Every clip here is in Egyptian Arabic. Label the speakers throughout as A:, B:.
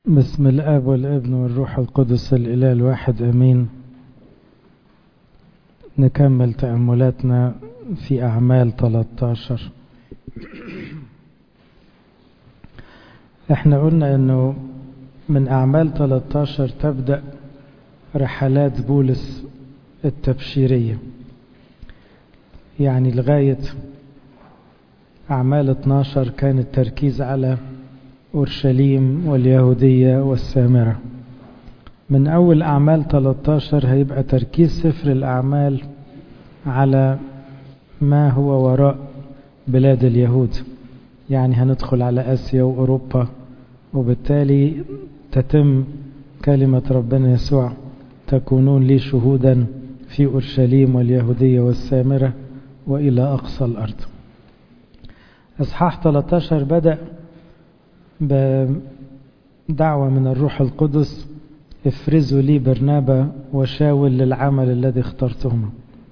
A: بسم الاب والابن والروح القدس الاله الواحد امين نكمل تاملاتنا في اعمال 13 احنا قلنا انه من اعمال 13 تبدا رحلات بولس التبشيريه يعني لغايه اعمال 12 كان التركيز على أورشليم واليهودية والسامرة من أول أعمال 13 هيبقى تركيز سفر الأعمال على ما هو وراء بلاد اليهود يعني هندخل على آسيا وأوروبا وبالتالي تتم كلمة ربنا يسوع تكونون لي شهودا في أورشليم واليهودية والسامرة وإلى أقصى الأرض إصحاح 13 بدأ بدعوة من الروح القدس افرزوا لي برنابا وشاول للعمل الذي اخترتهما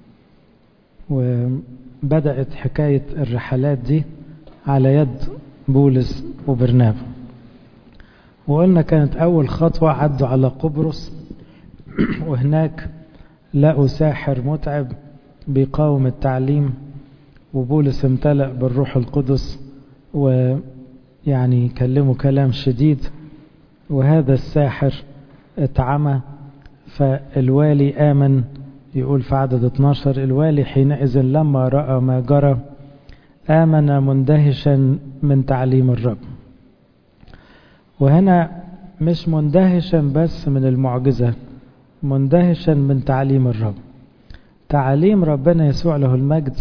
A: وبدأت حكاية الرحلات دي على يد بولس وبرنابا وقلنا كانت أول خطوة عدوا على قبرص وهناك لقوا ساحر متعب بيقاوم التعليم وبولس امتلأ بالروح القدس و يعني كلمه كلام شديد وهذا الساحر اتعمى فالوالي آمن يقول في عدد 12 الوالي حينئذ لما رأى ما جرى آمن مندهشا من تعليم الرب وهنا مش مندهشا بس من المعجزة مندهشا من تعليم الرب تعاليم ربنا يسوع له المجد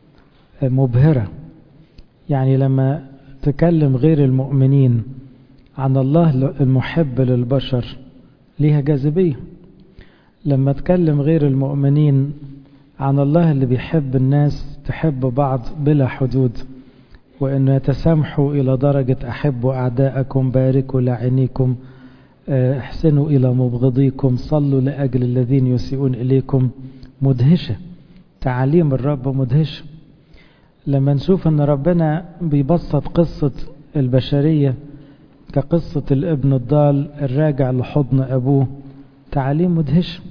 A: مبهرة يعني لما تكلم غير المؤمنين عن الله المحب للبشر ليها جاذبية لما تكلم غير المؤمنين عن الله اللي بيحب الناس تحب بعض بلا حدود وأنه يتسامحوا إلى درجة أحبوا أعداءكم باركوا لعينيكم احسنوا إلى مبغضيكم صلوا لأجل الذين يسيئون إليكم مدهشة تعاليم الرب مدهشه لما نشوف ان ربنا بيبسط قصة البشرية كقصة الابن الضال الراجع لحضن ابوه تعاليم مدهشة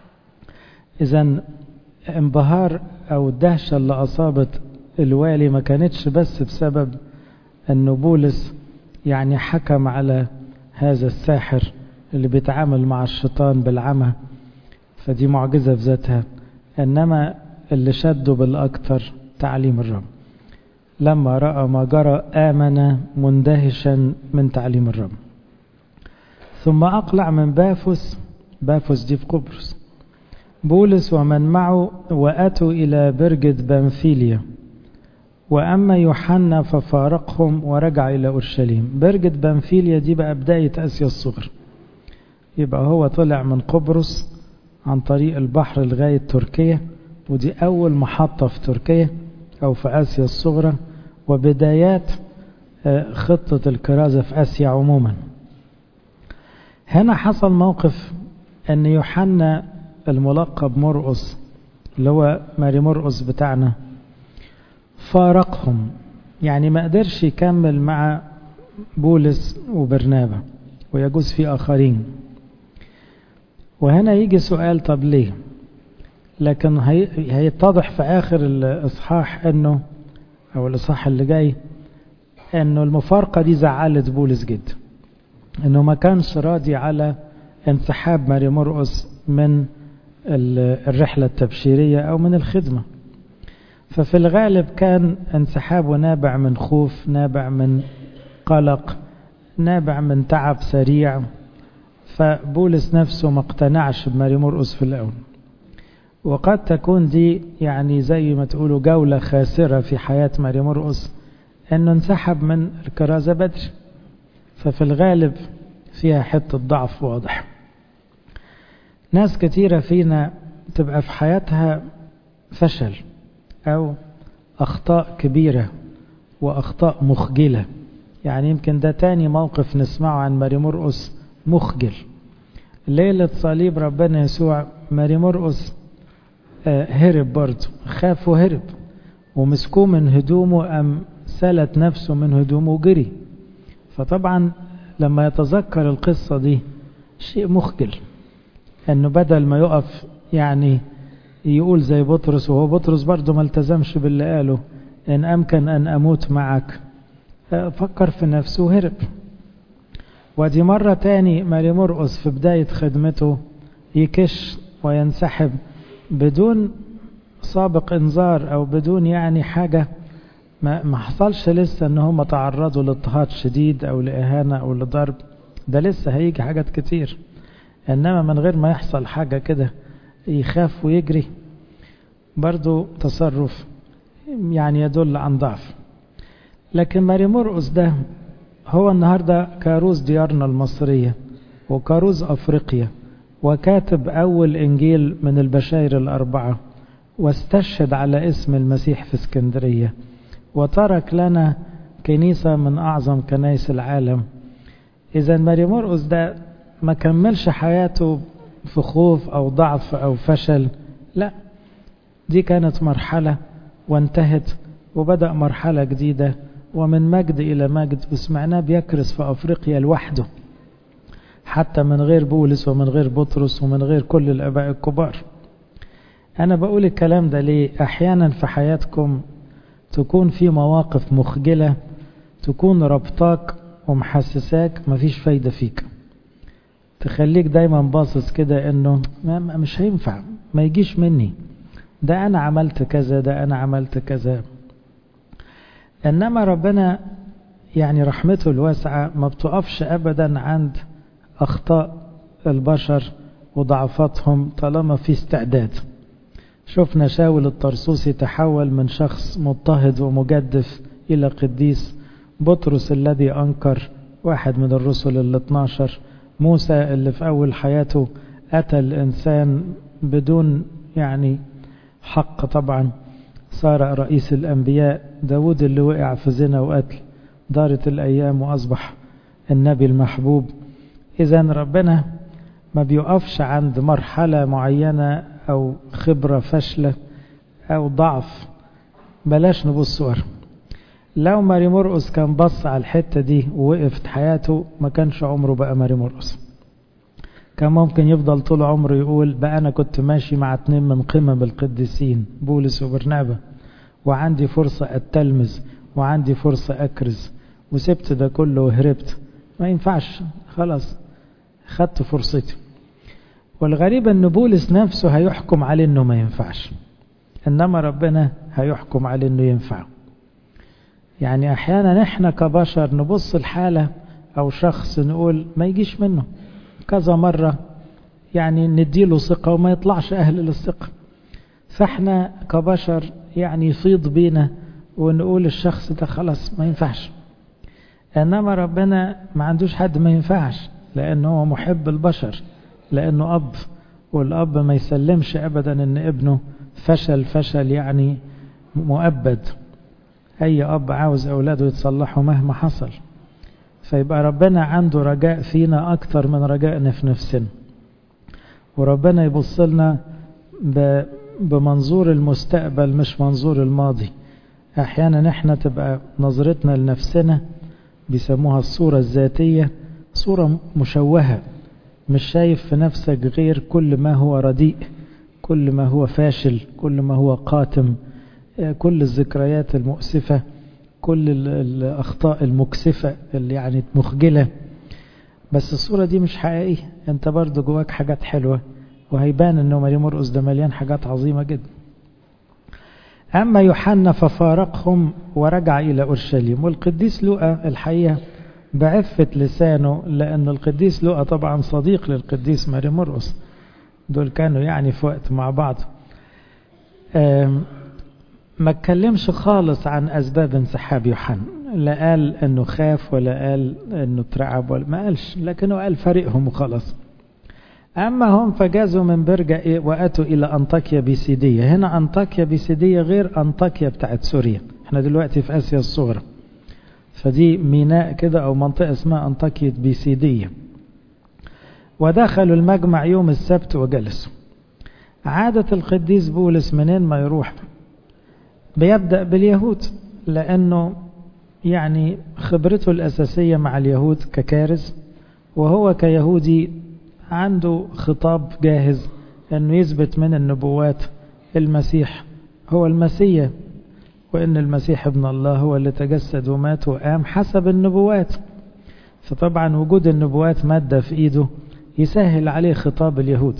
A: اذا انبهار او الدهشة اللي اصابت الوالي ما كانتش بس بسبب ان بولس يعني حكم على هذا الساحر اللي بيتعامل مع الشيطان بالعمى فدي معجزة في ذاتها انما اللي شده بالاكثر تعليم الرب لما رأى ما جرى آمن مندهشا من تعليم الرب ثم أقلع من بافوس بافوس دي في قبرص بولس ومن معه وأتوا إلى برجة بنفيليا وأما يوحنا ففارقهم ورجع إلى أورشليم برجة بنفيليا دي بقى بداية آسيا الصغرى يبقى هو طلع من قبرص عن طريق البحر لغاية تركيا ودي أول محطة في تركيا أو في آسيا الصغرى وبدايات خطة الكرازة في آسيا عموما هنا حصل موقف أن يوحنا الملقب مرقص اللي هو ماري مرقص بتاعنا فارقهم يعني ما قدرش يكمل مع بولس وبرنابا ويجوز في آخرين وهنا يجي سؤال طب ليه لكن هيتضح في آخر الإصحاح أنه أو الإصحاح اللي جاي أنه المفارقة دي زعلت بولس جدا أنه ما كانش راضي على انسحاب ماري مرقس من الرحلة التبشيرية أو من الخدمة ففي الغالب كان انسحابه نابع من خوف نابع من قلق نابع من تعب سريع فبولس نفسه ما اقتنعش بماري مرقس في الأول وقد تكون دي يعني زي ما تقولوا جولة خاسرة في حياة ماري مرقس انه انسحب من الكرازة بدري ففي الغالب فيها حتة ضعف واضح ناس كتيرة فينا تبقى في حياتها فشل او اخطاء كبيرة واخطاء مخجلة يعني يمكن ده تاني موقف نسمعه عن ماري مرقس مخجل ليلة صليب ربنا يسوع ماري مرقس هرب برضه خاف وهرب ومسكوه من هدومه أم سلت نفسه من هدومه وجري فطبعا لما يتذكر القصة دي شيء مخجل انه بدل ما يقف يعني يقول زي بطرس وهو بطرس برضه ما التزمش باللي قاله ان امكن ان اموت معك فكر في نفسه وهرب ودي مرة تاني ماري مرقس في بداية خدمته يكش وينسحب بدون سابق انذار او بدون يعني حاجة ما, ما حصلش لسه ان هم تعرضوا لاضطهاد شديد او لاهانة او لضرب ده لسه هيجي حاجات كتير انما من غير ما يحصل حاجة كده يخاف ويجري برضو تصرف يعني يدل عن ضعف لكن ماري مرقس ده هو النهاردة كاروز ديارنا المصرية وكاروز أفريقيا وكاتب أول إنجيل من البشائر الأربعة واستشهد على اسم المسيح في اسكندرية وترك لنا كنيسة من أعظم كنائس العالم إذا ماري مرقس ده ما كملش حياته في خوف أو ضعف أو فشل لا دي كانت مرحلة وانتهت وبدأ مرحلة جديدة ومن مجد إلى مجد وسمعناه بيكرس في أفريقيا لوحده حتى من غير بولس ومن غير بطرس ومن غير كل الآباء الكبار أنا بقول الكلام ده ليه أحيانا في حياتكم تكون في مواقف مخجلة تكون ربطاك ومحسساك مفيش فايدة فيك تخليك دايما باصص كده انه ما مش هينفع ما يجيش مني ده انا عملت كذا ده انا عملت كذا انما ربنا يعني رحمته الواسعة ما بتقفش ابدا عند اخطاء البشر وضعفاتهم طالما في استعداد شفنا شاول الطرسوسي تحول من شخص مضطهد ومجدف الى قديس بطرس الذي انكر واحد من الرسل ال 12 موسى اللي في اول حياته قتل انسان بدون يعني حق طبعا صار رئيس الأنبياء داود اللي وقع في زنا وقتل دارت الأيام وأصبح النبي المحبوب إذا ربنا ما بيقفش عند مرحلة معينة أو خبرة فشلة أو ضعف بلاش نبص ورا لو ماري مرقس كان بص على الحتة دي ووقفت حياته ما كانش عمره بقى ماري مرقس كان ممكن يفضل طول عمره يقول بقى أنا كنت ماشي مع اتنين من قمم القديسين بولس وبرنابا وعندي فرصة أتلمذ وعندي فرصة أكرز وسبت ده كله وهربت ما ينفعش خلاص خدت فرصتي والغريب أن بولس نفسه هيحكم عليه أنه ما ينفعش إنما ربنا هيحكم عليه أنه ينفع يعني أحيانا إحنا كبشر نبص الحالة أو شخص نقول ما يجيش منه كذا مرة يعني نديله ثقة وما يطلعش أهل للثقة فاحنا كبشر يعني يفيض بينا ونقول الشخص ده خلاص ما ينفعش إنما ربنا ما عندوش حد ما ينفعش لأنه هو محب البشر لأنه أب والأب ما يسلمش أبدا أن ابنه فشل فشل يعني مؤبد أي أب عاوز أولاده يتصلحوا مهما حصل فيبقى ربنا عنده رجاء فينا أكتر من رجائنا في نفسنا وربنا يبص لنا بمنظور المستقبل مش منظور الماضي أحيانا احنا تبقى نظرتنا لنفسنا بيسموها الصورة الذاتية صورة مشوهة مش شايف في نفسك غير كل ما هو رديء كل ما هو فاشل كل ما هو قاتم كل الذكريات المؤسفة كل الأخطاء المكسفة اللي يعني مخجلة بس الصورة دي مش حقيقية انت برضو جواك حاجات حلوة وهيبان انه ماري مرقس ده مليان حاجات عظيمة جدا أما يوحنا ففارقهم ورجع إلى أورشليم والقديس لوقا الحقيقة بعفة لسانه لأن القديس لوقا طبعا صديق للقديس ماري مرقس دول كانوا يعني في وقت مع بعض ما اتكلمش خالص عن أسباب انسحاب يوحنا لا قال أنه خاف ولا قال أنه اترعب ولا ما قالش لكنه قال فريقهم وخلاص أما هم فجازوا من برجة وأتوا إلى أنطاكيا بيسيدية هنا أنطاكيا بيسيدية غير أنطاكيا بتاعت سوريا احنا دلوقتي في آسيا الصغرى فدي ميناء كده أو منطقة اسمها أنطاكيا بيسيدية ودخلوا المجمع يوم السبت وجلسوا عادة القديس بولس منين ما يروح بيبدأ باليهود لأنه يعني خبرته الأساسية مع اليهود ككارث وهو كيهودي عنده خطاب جاهز أنه يثبت من النبوات المسيح هو المسيح وإن المسيح ابن الله هو اللي تجسد ومات وقام حسب النبوات فطبعا وجود النبوات مادة في إيده يسهل عليه خطاب اليهود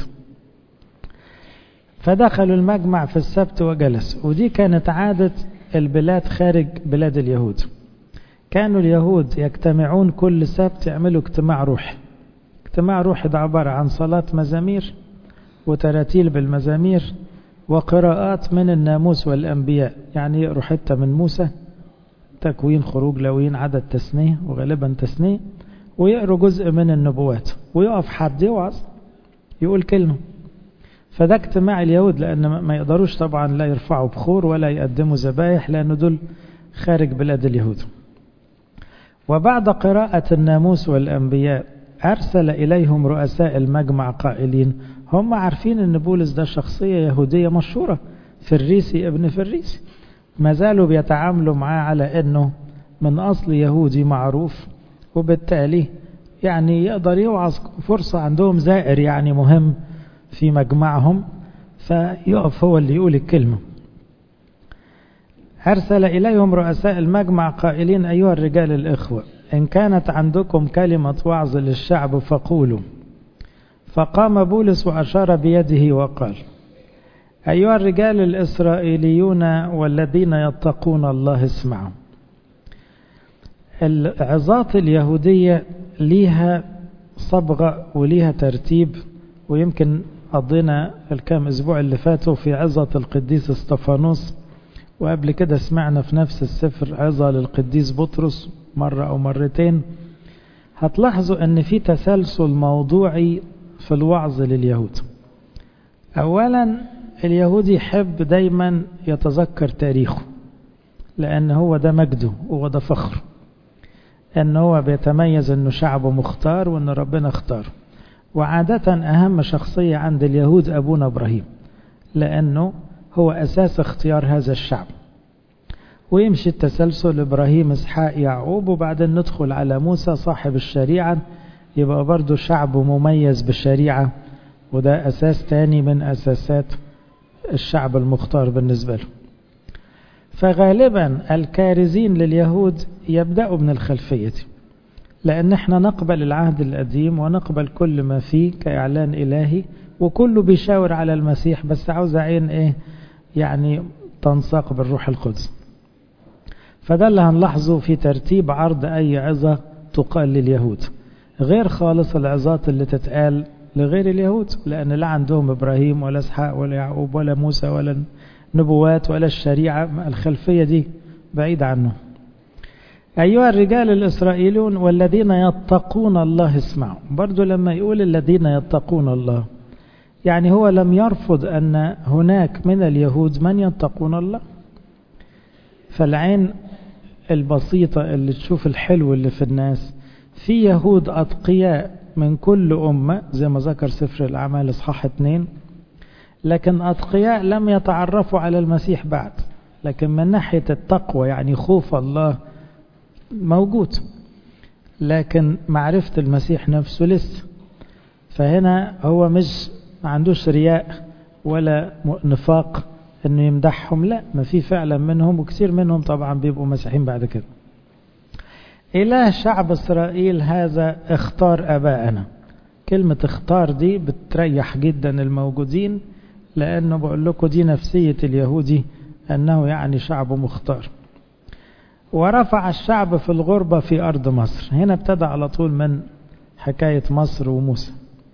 A: فدخلوا المجمع في السبت وجلسوا ودي كانت عادة البلاد خارج بلاد اليهود كانوا اليهود يجتمعون كل سبت يعملوا اجتماع روحي اجتماع روحي ده عبارة عن صلاة مزامير وتراتيل بالمزامير وقراءات من الناموس والأنبياء يعني يقروا حتة من موسى تكوين خروج لوين عدد تسنيه وغالبا تسنيه ويقروا جزء من النبوات ويقف حد يوعظ يقول كلمة فده اجتماع اليهود لأن ما يقدروش طبعا لا يرفعوا بخور ولا يقدموا ذبايح لأن دول خارج بلاد اليهود وبعد قراءة الناموس والأنبياء أرسل إليهم رؤساء المجمع قائلين هم عارفين أن بولس ده شخصية يهودية مشهورة فريسي ابن فريسي ما زالوا بيتعاملوا معاه على أنه من أصل يهودي معروف وبالتالي يعني يقدر يوعظ فرصة عندهم زائر يعني مهم في مجمعهم فيقف هو اللي يقول الكلمة أرسل إليهم رؤساء المجمع قائلين أيها الرجال الإخوة إن كانت عندكم كلمة وعظ للشعب فقولوا فقام بولس وأشار بيده وقال أيها الرجال الإسرائيليون والذين يتقون الله اسمعوا العظات اليهودية ليها صبغة وليها ترتيب ويمكن قضينا الكام أسبوع اللي فاتوا في عظة القديس استفانوس وقبل كده سمعنا في نفس السفر عظة للقديس بطرس مرة أو مرتين هتلاحظوا أن في تسلسل موضوعي في الوعظ لليهود أولا اليهود يحب دايما يتذكر تاريخه لأن هو ده مجده وهو ده فخره أن هو بيتميز أنه شعبه مختار وأن ربنا اختاره وعادة أهم شخصية عند اليهود أبونا إبراهيم لأنه هو أساس اختيار هذا الشعب ويمشي التسلسل إبراهيم إسحاق يعقوب وبعدين ندخل على موسى صاحب الشريعة يبقى برضو شعب مميز بالشريعة وده أساس تاني من أساسات الشعب المختار بالنسبة له فغالبا الكارزين لليهود يبدأوا من الخلفية دي لأن احنا نقبل العهد القديم ونقبل كل ما فيه كإعلان إلهي وكله بيشاور على المسيح بس عاوز عين ايه يعني تنساق بالروح القدس فده اللي هنلاحظه في ترتيب عرض أي عظة تقال لليهود غير خالص العظات اللي تتقال لغير اليهود لأن لا عندهم إبراهيم ولا إسحاق ولا يعقوب ولا موسى ولا نبوات ولا الشريعة الخلفية دي بعيد عنه أيها الرجال الإسرائيلون والذين يتقون الله اسمعوا برضو لما يقول الذين يتقون الله يعني هو لم يرفض أن هناك من اليهود من يتقون الله فالعين البسيطة اللي تشوف الحلو اللي في الناس في يهود أتقياء من كل أمة زي ما ذكر سفر الأعمال إصحاح اتنين لكن أتقياء لم يتعرفوا على المسيح بعد لكن من ناحية التقوى يعني خوف الله موجود لكن معرفة المسيح نفسه لسه فهنا هو مش ما عندوش رياء ولا نفاق انه يمدحهم لا ما في فعلا منهم وكثير منهم طبعا بيبقوا مسيحيين بعد كده إله شعب إسرائيل هذا اختار أباءنا كلمة اختار دي بتريح جدا الموجودين لأنه بقول لكم دي نفسية اليهودي أنه يعني شعب مختار ورفع الشعب في الغربة في أرض مصر هنا ابتدى على طول من حكاية مصر وموسى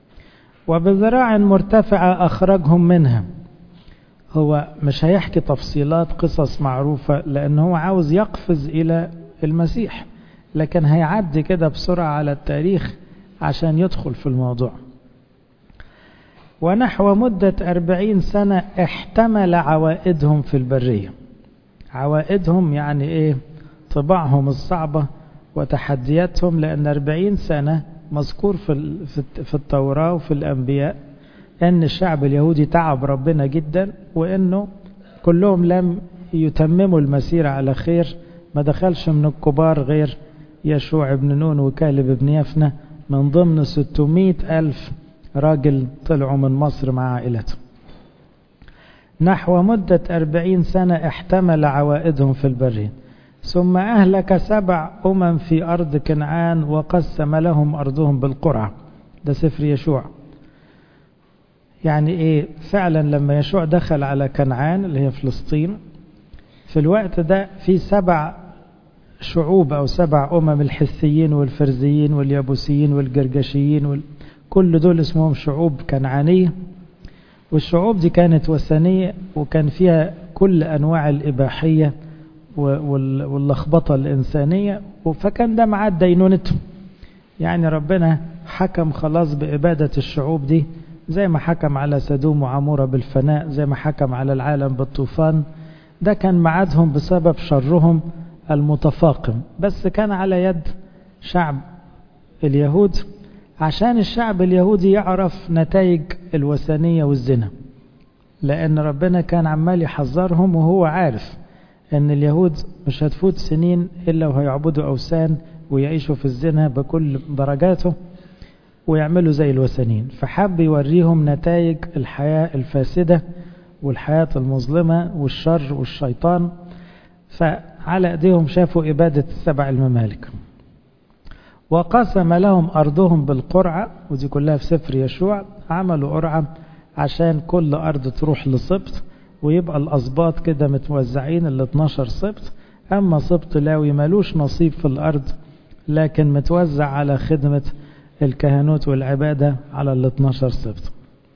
A: وبذراع مرتفعة أخرجهم منها هو مش هيحكي تفصيلات قصص معروفة لأنه هو عاوز يقفز إلى المسيح لكن هيعدي كده بسرعة على التاريخ عشان يدخل في الموضوع ونحو مدة أربعين سنة احتمل عوائدهم في البرية عوائدهم يعني ايه طباعهم الصعبة وتحدياتهم لأن أربعين سنة مذكور في في التوراة وفي الأنبياء أن الشعب اليهودي تعب ربنا جدا وأنه كلهم لم يتمموا المسيرة على خير ما دخلش من الكبار غير يشوع بن نون وكالب بن يفنة من ضمن 600 ألف راجل طلعوا من مصر مع عائلته نحو مدة أربعين سنة احتمل عوائدهم في البرين ثم أهلك سبع أمم في أرض كنعان وقسم لهم أرضهم بالقرعة ده سفر يشوع يعني إيه فعلا لما يشوع دخل على كنعان اللي هي فلسطين في الوقت ده في سبع شعوب أو سبع أمم الحثيين والفرزيين واليابوسيين والجرجشيين وال... كل دول اسمهم شعوب كنعانية والشعوب دي كانت وثنية وكان فيها كل أنواع الإباحية واللخبطة الإنسانية فكان ده معاد دينونتهم يعني ربنا حكم خلاص بإبادة الشعوب دي زي ما حكم على سدوم وعمورة بالفناء زي ما حكم على العالم بالطوفان ده كان معادهم بسبب شرهم المتفاقم بس كان على يد شعب اليهود عشان الشعب اليهودي يعرف نتائج الوثنية والزنا لأن ربنا كان عمال يحذرهم وهو عارف أن اليهود مش هتفوت سنين إلا وهيعبدوا أوثان ويعيشوا في الزنا بكل درجاته ويعملوا زي الوثنيين فحب يوريهم نتائج الحياة الفاسدة والحياة المظلمة والشر والشيطان فعلى أيديهم شافوا إبادة السبع الممالك وقسم لهم أرضهم بالقرعة ودي كلها في سفر يشوع عملوا قرعة عشان كل أرض تروح لسبط ويبقى الأسباط كده متوزعين ال 12 سبط أما سبط لاوي ملوش نصيب في الأرض لكن متوزع على خدمة الكهنوت والعبادة على ال 12 سبط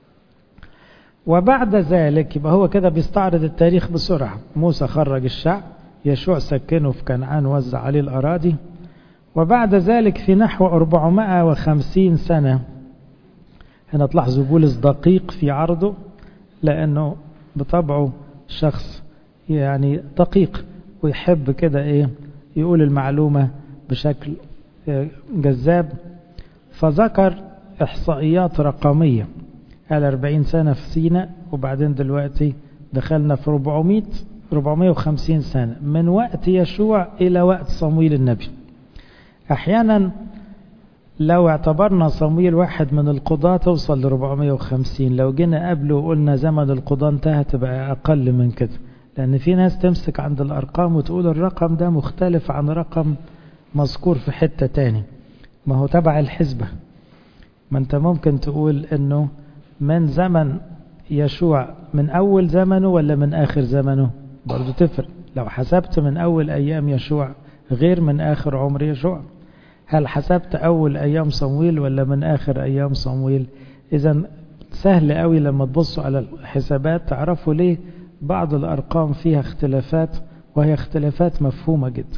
A: وبعد ذلك يبقى هو كده بيستعرض التاريخ بسرعة موسى خرج الشعب يشوع سكنه في كنعان وزع عليه الأراضي وبعد ذلك في نحو 450 سنة هنا تلاحظوا بولس دقيق في عرضه لأنه بطبعه شخص يعني دقيق ويحب كده ايه يقول المعلومة بشكل جذاب فذكر إحصائيات رقمية قال 40 سنة في سيناء وبعدين دلوقتي دخلنا في 400 450 سنة من وقت يشوع إلى وقت صمويل النبي أحيانا لو اعتبرنا صمويل واحد من القضاة توصل ل 450 لو جينا قبله وقلنا زمن القضاة انتهى تبقى أقل من كده لأن في ناس تمسك عند الأرقام وتقول الرقم ده مختلف عن رقم مذكور في حتة تاني ما هو تبع الحسبة ما انت ممكن تقول انه من زمن يشوع من أول زمنه ولا من آخر زمنه برضو تفرق لو حسبت من أول أيام يشوع غير من آخر عمر يشوع هل حسبت أول أيام صمويل ولا من آخر أيام صمويل إذا سهل قوي لما تبصوا على الحسابات تعرفوا ليه بعض الأرقام فيها اختلافات وهي اختلافات مفهومة جدا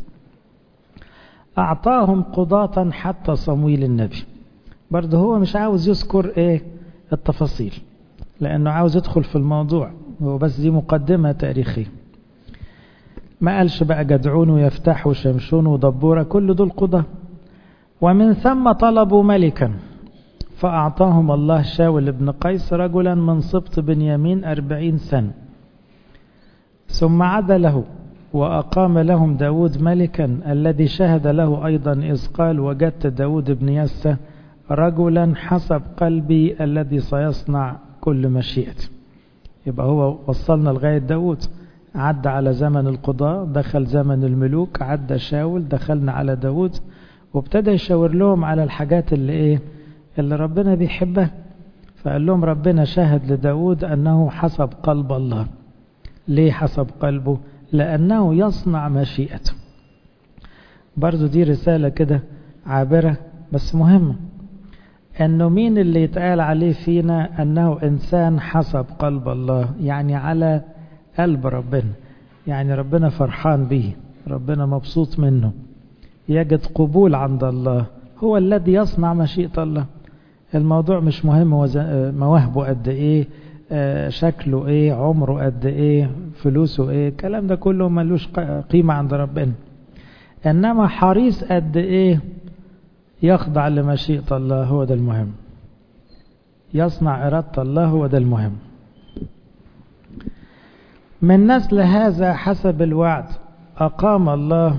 A: أعطاهم قضاة حتى صمويل النبي برضه هو مش عاوز يذكر ايه التفاصيل لأنه عاوز يدخل في الموضوع هو بس دي مقدمة تاريخية ما قالش بقى جدعون ويفتح وشمشون ودبورة كل دول قضاة ومن ثم طلبوا ملكا فأعطاهم الله شاول بن قيس رجلا من سبط بنيامين أربعين سنة ثم عدله وأقام لهم داود ملكا الذي شهد له أيضا إذ قال وجدت داود بن يسى رجلا حسب قلبي الذي سيصنع كل مشيئتي يبقى هو وصلنا لغاية داود عدى على زمن القضاء دخل زمن الملوك عدى شاول دخلنا على داود وابتدى يشاور لهم على الحاجات اللي ايه اللي ربنا بيحبها فقال لهم ربنا شهد لداود أنه حسب قلب الله ليه حسب قلبه لأنه يصنع مشيئته برضو دي رسالة كده عابرة بس مهمة أنه مين اللي يتقال عليه فينا أنه إنسان حسب قلب الله يعني على قلب ربنا يعني ربنا فرحان به ربنا مبسوط منه يجد قبول عند الله هو الذي يصنع مشيئة الله الموضوع مش مهم مواهبه قد ايه شكله ايه عمره قد ايه فلوسه ايه الكلام ده كله ملوش قيمة عند ربنا انما حريص قد ايه يخضع لمشيئة الله هو ده المهم يصنع إرادة الله هو ده المهم من نسل هذا حسب الوعد أقام الله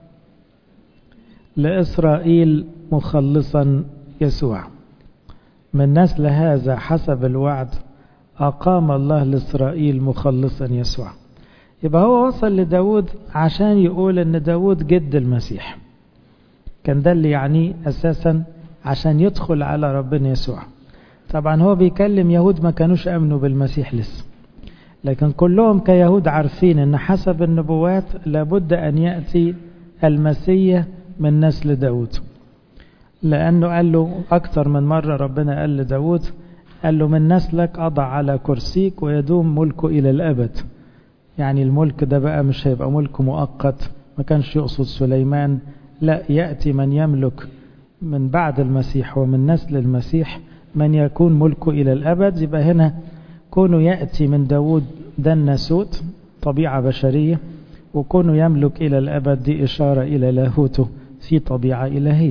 A: لإسرائيل مخلصا يسوع من نسل هذا حسب الوعد أقام الله لإسرائيل مخلصا يسوع يبقى هو وصل لداود عشان يقول ان داود جد المسيح كان ده اللي يعنيه اساسا عشان يدخل على ربنا يسوع طبعا هو بيكلم يهود ما كانوش امنوا بالمسيح لسه لكن كلهم كيهود عارفين ان حسب النبوات لابد ان يأتي المسيح من نسل داود لانه قال له اكتر من مرة ربنا قال لداود قال له من نسلك اضع على كرسيك ويدوم ملكه الى الابد يعني الملك ده بقى مش هيبقى ملك مؤقت ما كانش يقصد سليمان لا يأتي من يملك من بعد المسيح ومن نسل المسيح من يكون ملكه إلى الأبد يبقى هنا كونه يأتي من داود ده الناسوت طبيعة بشرية وكونه يملك إلى الأبد دي إشارة إلى لاهوته في طبيعة إلهية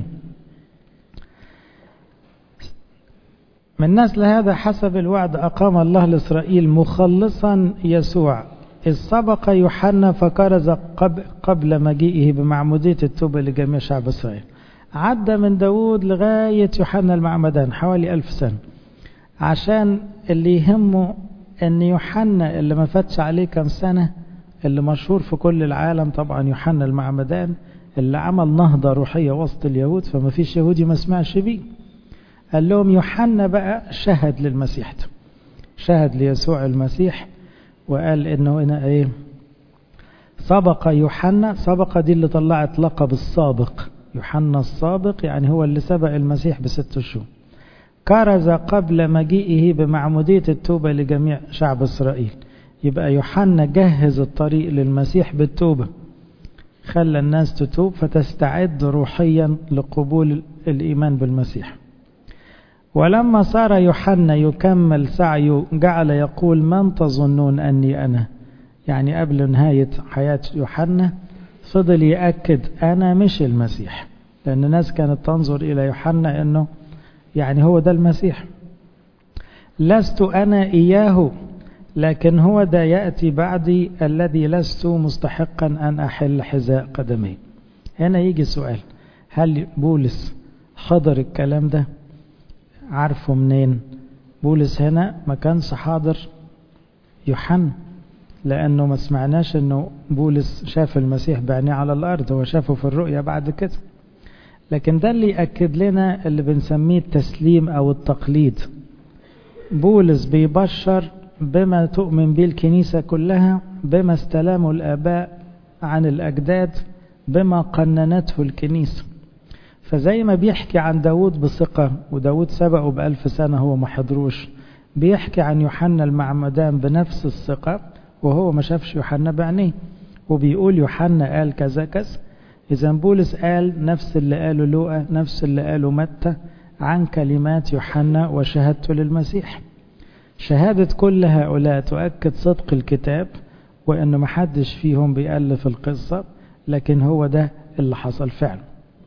A: من نسل هذا حسب الوعد أقام الله لإسرائيل مخلصا يسوع إذ سبق يوحنا فكرز قبل مجيئه بمعمودية التوبة لجميع شعب إسرائيل عدى من داود لغاية يوحنا المعمدان حوالي ألف سنة عشان اللي يهمه أن يوحنا اللي ما فاتش عليه كم سنة اللي مشهور في كل العالم طبعا يوحنا المعمدان اللي عمل نهضة روحية وسط اليهود فما فيش يهودي ما سمعش بيه قال لهم يوحنا بقى شهد للمسيح ده شهد ليسوع المسيح وقال انه هنا ايه سبق يوحنا سبق دي اللي طلعت لقب السابق يوحنا السابق يعني هو اللي سبق المسيح بست شهور كرز قبل مجيئه بمعمودية التوبة لجميع شعب إسرائيل يبقى يوحنا جهز الطريق للمسيح بالتوبة خلى الناس تتوب فتستعد روحيا لقبول الإيمان بالمسيح ولما صار يوحنا يكمل سعيه جعل يقول من تظنون أني أنا يعني قبل نهاية حياة يوحنا فضل يأكد أنا مش المسيح لأن الناس كانت تنظر إلى يوحنا أنه يعني هو ده المسيح لست أنا إياه لكن هو ده يأتي بعدي الذي لست مستحقا أن أحل حذاء قدمي هنا يجي سؤال هل بولس حضر الكلام ده عارفه منين بولس هنا ما كانش حاضر يوحنا لأنه ما سمعناش أنه بولس شاف المسيح بعينيه على الأرض هو شافه في الرؤية بعد كده لكن ده اللي يأكد لنا اللي بنسميه التسليم أو التقليد بولس بيبشر بما تؤمن به الكنيسة كلها بما استلمه الآباء عن الأجداد بما قننته الكنيسة فزي ما بيحكي عن داود بثقة وداود سبقه بألف سنة هو ما حضروش بيحكي عن يوحنا المعمدان بنفس الثقة وهو ما شافش يوحنا بعينيه وبيقول يوحنا قال كذا كذا إذا بولس قال نفس اللي قاله لوقا نفس اللي قاله متى عن كلمات يوحنا وشهادته للمسيح شهادة كل هؤلاء تؤكد صدق الكتاب وأن محدش فيهم بيألف القصة لكن هو ده اللي حصل فعلا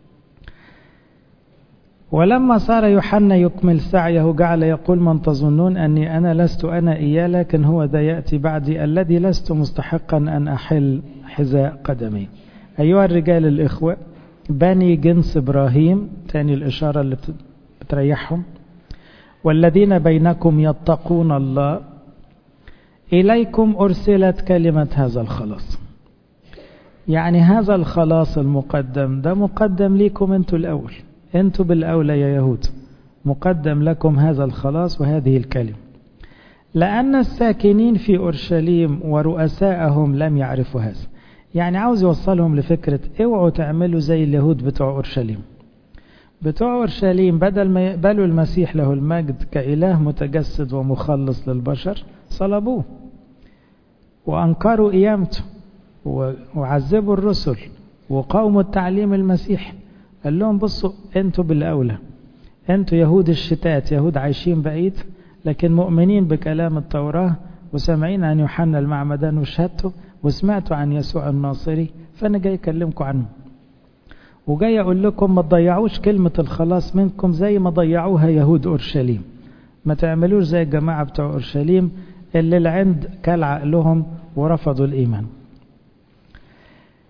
A: ولما صار يوحنا يكمل سعيه جعل يقول من تظنون أني أنا لست أنا إياه لكن هو ذا يأتي بعدي الذي لست مستحقا أن أحل حذاء قدمي أيها الرجال الإخوة بني جنس إبراهيم تاني الإشارة اللي بتريحهم والذين بينكم يتقون الله إليكم أرسلت كلمة هذا الخلاص يعني هذا الخلاص المقدم ده مقدم ليكم أنتوا الأول أنتوا بالأولى يا يهود مقدم لكم هذا الخلاص وهذه الكلمة لأن الساكنين في أورشليم ورؤساءهم لم يعرفوا هذا يعني عاوز يوصلهم لفكرة اوعوا تعملوا زي اليهود بتوع أورشليم بتوع أورشليم بدل ما يقبلوا المسيح له المجد كإله متجسد ومخلص للبشر صلبوه وأنكروا قيامته وعذبوا الرسل وقاوموا التعليم المسيحي قال لهم بصوا انتوا بالأولى انتوا يهود الشتات يهود عايشين بعيد لكن مؤمنين بكلام التوراة وسامعين عن يوحنا المعمدان وشهادته وسمعتوا عن يسوع الناصري فأنا جاي أكلمكم عنه وجاي أقول لكم ما تضيعوش كلمة الخلاص منكم زي ما ضيعوها يهود أورشليم ما تعملوش زي الجماعة بتوع أورشليم اللي العند كل عقلهم ورفضوا الإيمان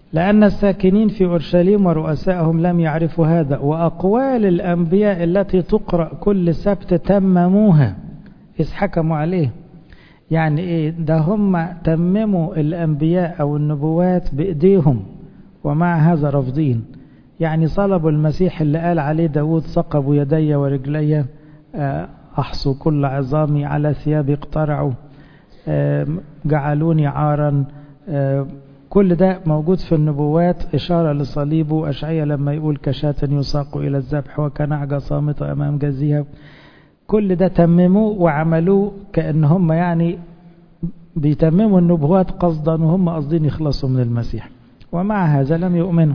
A: لأن الساكنين في أورشليم ورؤسائهم لم يعرفوا هذا وأقوال الأنبياء التي تقرأ كل سبت تمموها إذ حكموا عليه يعني إيه ده هم تمموا الأنبياء أو النبوات بإيديهم ومع هذا رافضين يعني صلبوا المسيح اللي قال عليه داود ثقبوا يدي ورجلي أحصوا كل عظامي على ثيابي اقترعوا جعلوني عارا كل ده موجود في النبوات إشارة لصليبه أشعية لما يقول كشاة يساق إلى الذبح وكنعجة صامتة أمام جزيها كل ده تمموه وعملوه كأن هم يعني بيتمموا النبوات قصدا وهم قصدين يخلصوا من المسيح ومع هذا لم يؤمنوا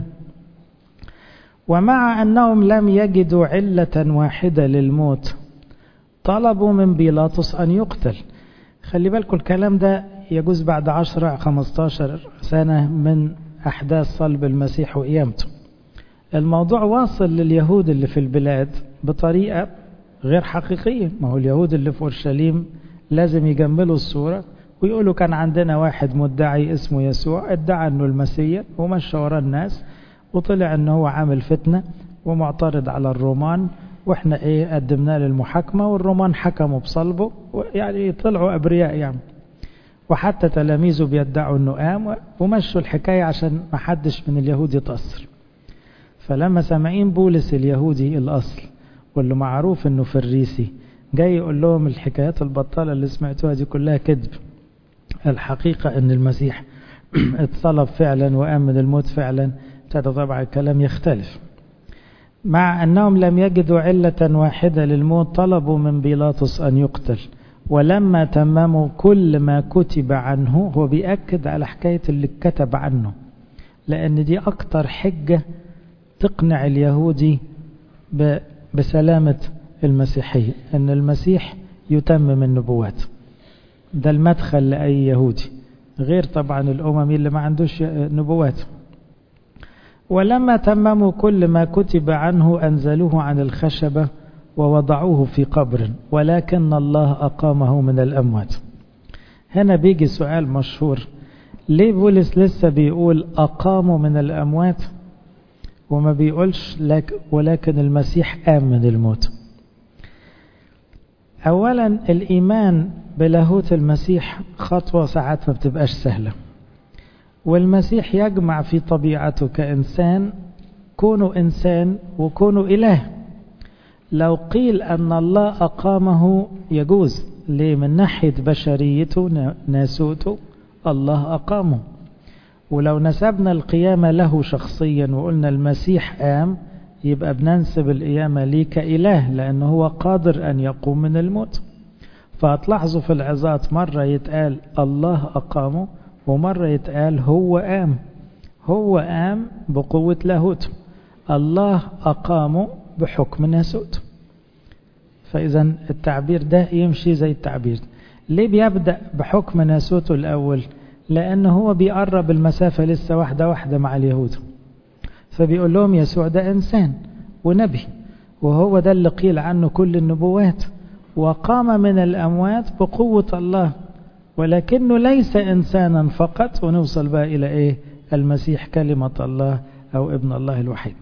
A: ومع أنهم لم يجدوا علة واحدة للموت طلبوا من بيلاطس أن يقتل خلي بالكم الكلام ده يجوز بعد 10 15 سنة من أحداث صلب المسيح وقيامته الموضوع واصل لليهود اللي في البلاد بطريقة غير حقيقية ما هو اليهود اللي في أورشليم لازم يجملوا الصورة ويقولوا كان عندنا واحد مدعي اسمه يسوع ادعى انه المسيح ومشى ورا الناس وطلع انه هو عامل فتنة ومعترض على الرومان واحنا ايه قدمناه للمحاكمة والرومان حكموا بصلبه يعني طلعوا ابرياء يعني وحتى تلاميذه بيدعوا انه قام ومشوا الحكاية عشان ما حدش من اليهود يتأثر فلما سامعين بولس اليهودي الاصل واللي معروف انه فريسي جاي يقول لهم الحكايات البطالة اللي سمعتوها دي كلها كذب الحقيقة ان المسيح اتصلب فعلا وقام من الموت فعلا ابتدى طبعا الكلام يختلف مع أنهم لم يجدوا علة واحدة للموت طلبوا من بيلاطس أن يقتل ولما تمموا كل ما كتب عنه هو بيأكد على حكاية اللي كتب عنه لأن دي أكتر حجة تقنع اليهودي بسلامة المسيحية أن المسيح يتمم النبوات ده المدخل لأي يهودي غير طبعا الأمم اللي ما عندوش نبوات ولما تمموا كل ما كتب عنه أنزلوه عن الخشبة ووضعوه في قبر ولكن الله أقامه من الأموات هنا بيجي سؤال مشهور ليه بولس لسه بيقول أقاموا من الأموات وما بيقولش لك ولكن المسيح قام من الموت أولا الإيمان بلاهوت المسيح خطوة ساعات ما بتبقاش سهلة والمسيح يجمع في طبيعته كإنسان كونه إنسان وكونه إله لو قيل أن الله أقامه يجوز ليه من ناحية بشريته ناسوته الله أقامه ولو نسبنا القيامة له شخصيا وقلنا المسيح قام يبقى بننسب القيامة ليه كإله لأنه هو قادر أن يقوم من الموت فهتلاحظوا في العظات مرة يتقال الله أقامه ومرة يتقال هو قام هو قام بقوة لاهوته الله أقامه بحكم ناسوته فإذا التعبير ده يمشي زي التعبير ليه بيبدأ بحكم ناسوته الأول لأنه هو بيقرب المسافة لسه واحدة واحدة مع اليهود فبيقول لهم يسوع ده إنسان ونبي وهو ده اللي قيل عنه كل النبوات وقام من الأموات بقوة الله ولكنه ليس إنسانا فقط ونوصل بقى إلى إيه المسيح كلمة الله أو ابن الله الوحيد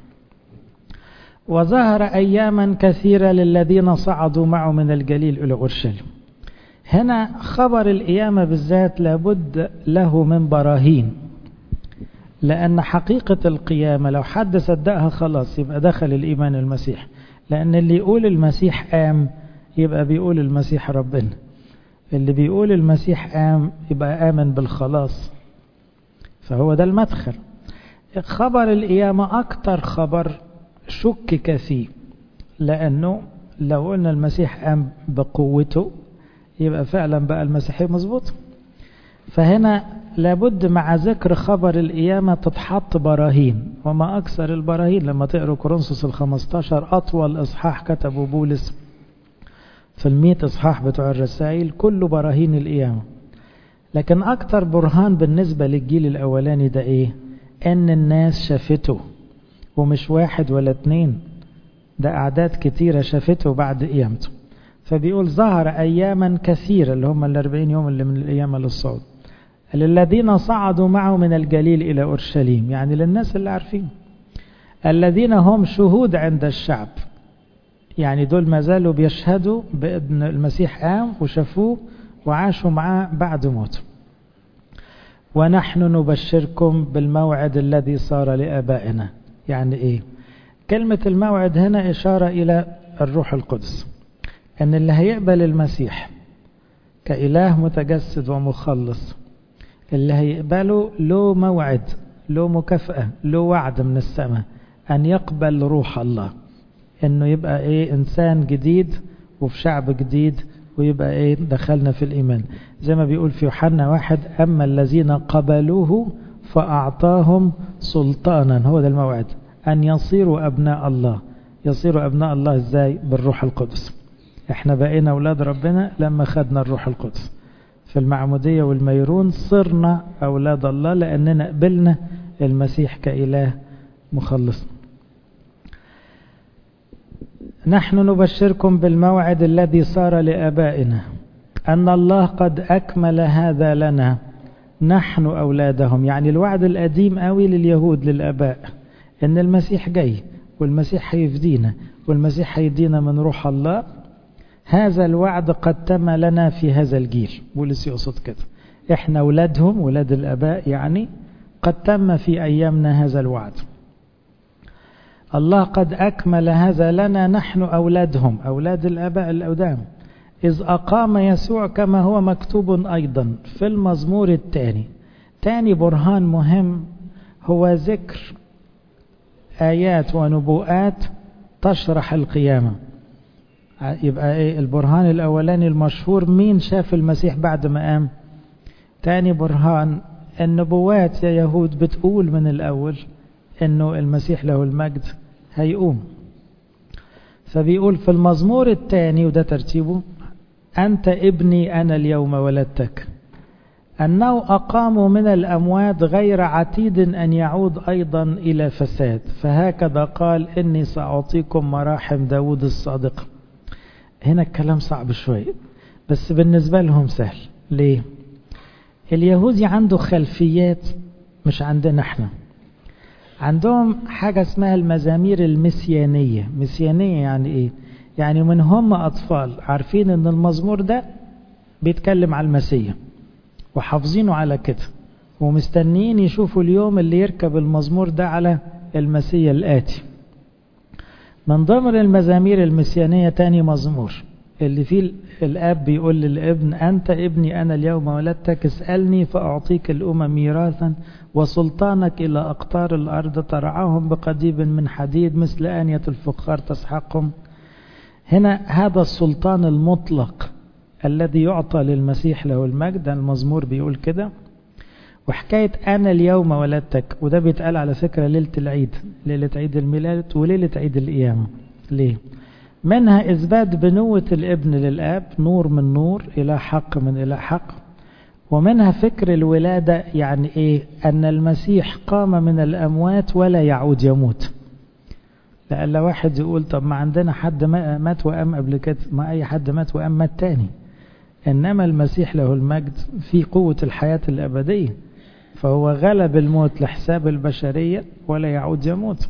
A: وظهر أياما كثيرة للذين صعدوا معه من الجليل إلى أورشليم هنا خبر القيامة بالذات لابد له من براهين لأن حقيقة القيامة لو حد صدقها خلاص يبقى دخل الإيمان المسيح لأن اللي يقول المسيح قام يبقى بيقول المسيح ربنا اللي بيقول المسيح قام يبقى آمن بالخلاص فهو ده المدخل خبر القيامة أكتر خبر شك فيه لأنه لو قلنا المسيح قام بقوته يبقى فعلا بقى المسيحية مظبوط فهنا لابد مع ذكر خبر القيامة تتحط براهين وما أكثر البراهين لما تقروا كورنثوس الخمستاشر أطول إصحاح كتبه بولس في المئة إصحاح بتوع الرسائل كله براهين القيامة لكن أكتر برهان بالنسبة للجيل الأولاني ده إيه أن الناس شافته ومش واحد ولا اتنين ده أعداد كتيرة شافته بعد قيامته فبيقول ظهر أياما كثيرة اللي هم الأربعين يوم اللي من القيامة للصعود للذين صعدوا معه من الجليل إلى أورشليم يعني للناس اللي عارفين الذين هم شهود عند الشعب يعني دول ما زالوا بيشهدوا بأن المسيح قام وشافوه وعاشوا معاه بعد موته ونحن نبشركم بالموعد الذي صار لآبائنا يعني إيه كلمة الموعد هنا إشارة إلى الروح القدس أن اللي هيقبل المسيح كإله متجسد ومخلص اللي هيقبله له موعد له مكافأة له وعد من السماء أن يقبل روح الله أنه يبقى إيه إنسان جديد وفي شعب جديد ويبقى إيه دخلنا في الإيمان زي ما بيقول في يوحنا واحد أما الذين قبلوه فأعطاهم سلطانا هو ده الموعد أن يصيروا أبناء الله يصيروا أبناء الله إزاي بالروح القدس احنا بقينا أولاد ربنا لما خدنا الروح القدس في المعمودية والميرون صرنا أولاد الله لأننا قبلنا المسيح كإله مخلص نحن نبشركم بالموعد الذي صار لآبائنا أن الله قد أكمل هذا لنا نحن أولادهم يعني الوعد القديم قوي لليهود للآباء إن المسيح جاي والمسيح هيفدينا والمسيح هيدينا من روح الله هذا الوعد قد تم لنا في هذا الجيل بولس يقصد كده احنا أولادهم ولاد الآباء يعني قد تم في أيامنا هذا الوعد الله قد أكمل هذا لنا نحن أولادهم أولاد الآباء الأودام إذ أقام يسوع كما هو مكتوب أيضا في المزمور الثاني ثاني برهان مهم هو ذكر آيات ونبوءات تشرح القيامة يبقى إيه البرهان الأولاني المشهور مين شاف المسيح بعد ما قام تاني برهان النبوات يا يهود بتقول من الأول انه المسيح له المجد هيقوم فبيقول في المزمور الثاني وده ترتيبه أنت ابني أنا اليوم ولدتك أنه أقاموا من الأموات غير عتيد أن يعود أيضا إلى فساد فهكذا قال إني سأعطيكم مراحم داود الصادق هنا الكلام صعب شوية بس بالنسبة لهم سهل ليه اليهودي عنده خلفيات مش عندنا احنا عندهم حاجة اسمها المزامير المسيانية مسيانية يعني ايه يعني من هم أطفال عارفين ان المزمور ده بيتكلم على المسيح وحافظينه على كده ومستنيين يشوفوا اليوم اللي يركب المزمور ده على المسيح الآتي من ضمن المزامير المسيانية تاني مزمور اللي فيه الأب بيقول للابن أنت ابني أنا اليوم ولدتك اسألني فأعطيك الأمم ميراثا وسلطانك إلى أقطار الأرض ترعاهم بقضيب من حديد مثل آنية الفخار تسحقهم هنا هذا السلطان المطلق الذي يعطى للمسيح له المجد المزمور بيقول كده وحكاية أنا اليوم ولدتك وده بيتقال على فكرة ليلة العيد ليلة عيد الميلاد وليلة عيد القيامة ليه؟ منها إثبات بنوة الابن للآب نور من نور إلى حق من إلى حق ومنها فكر الولادة يعني إيه أن المسيح قام من الأموات ولا يعود يموت لأن واحد يقول طب ما عندنا حد مات وقام قبل كده ما أي حد مات وقام مات تاني إنما المسيح له المجد في قوة الحياة الأبدية فهو غلب الموت لحساب البشرية ولا يعود يموت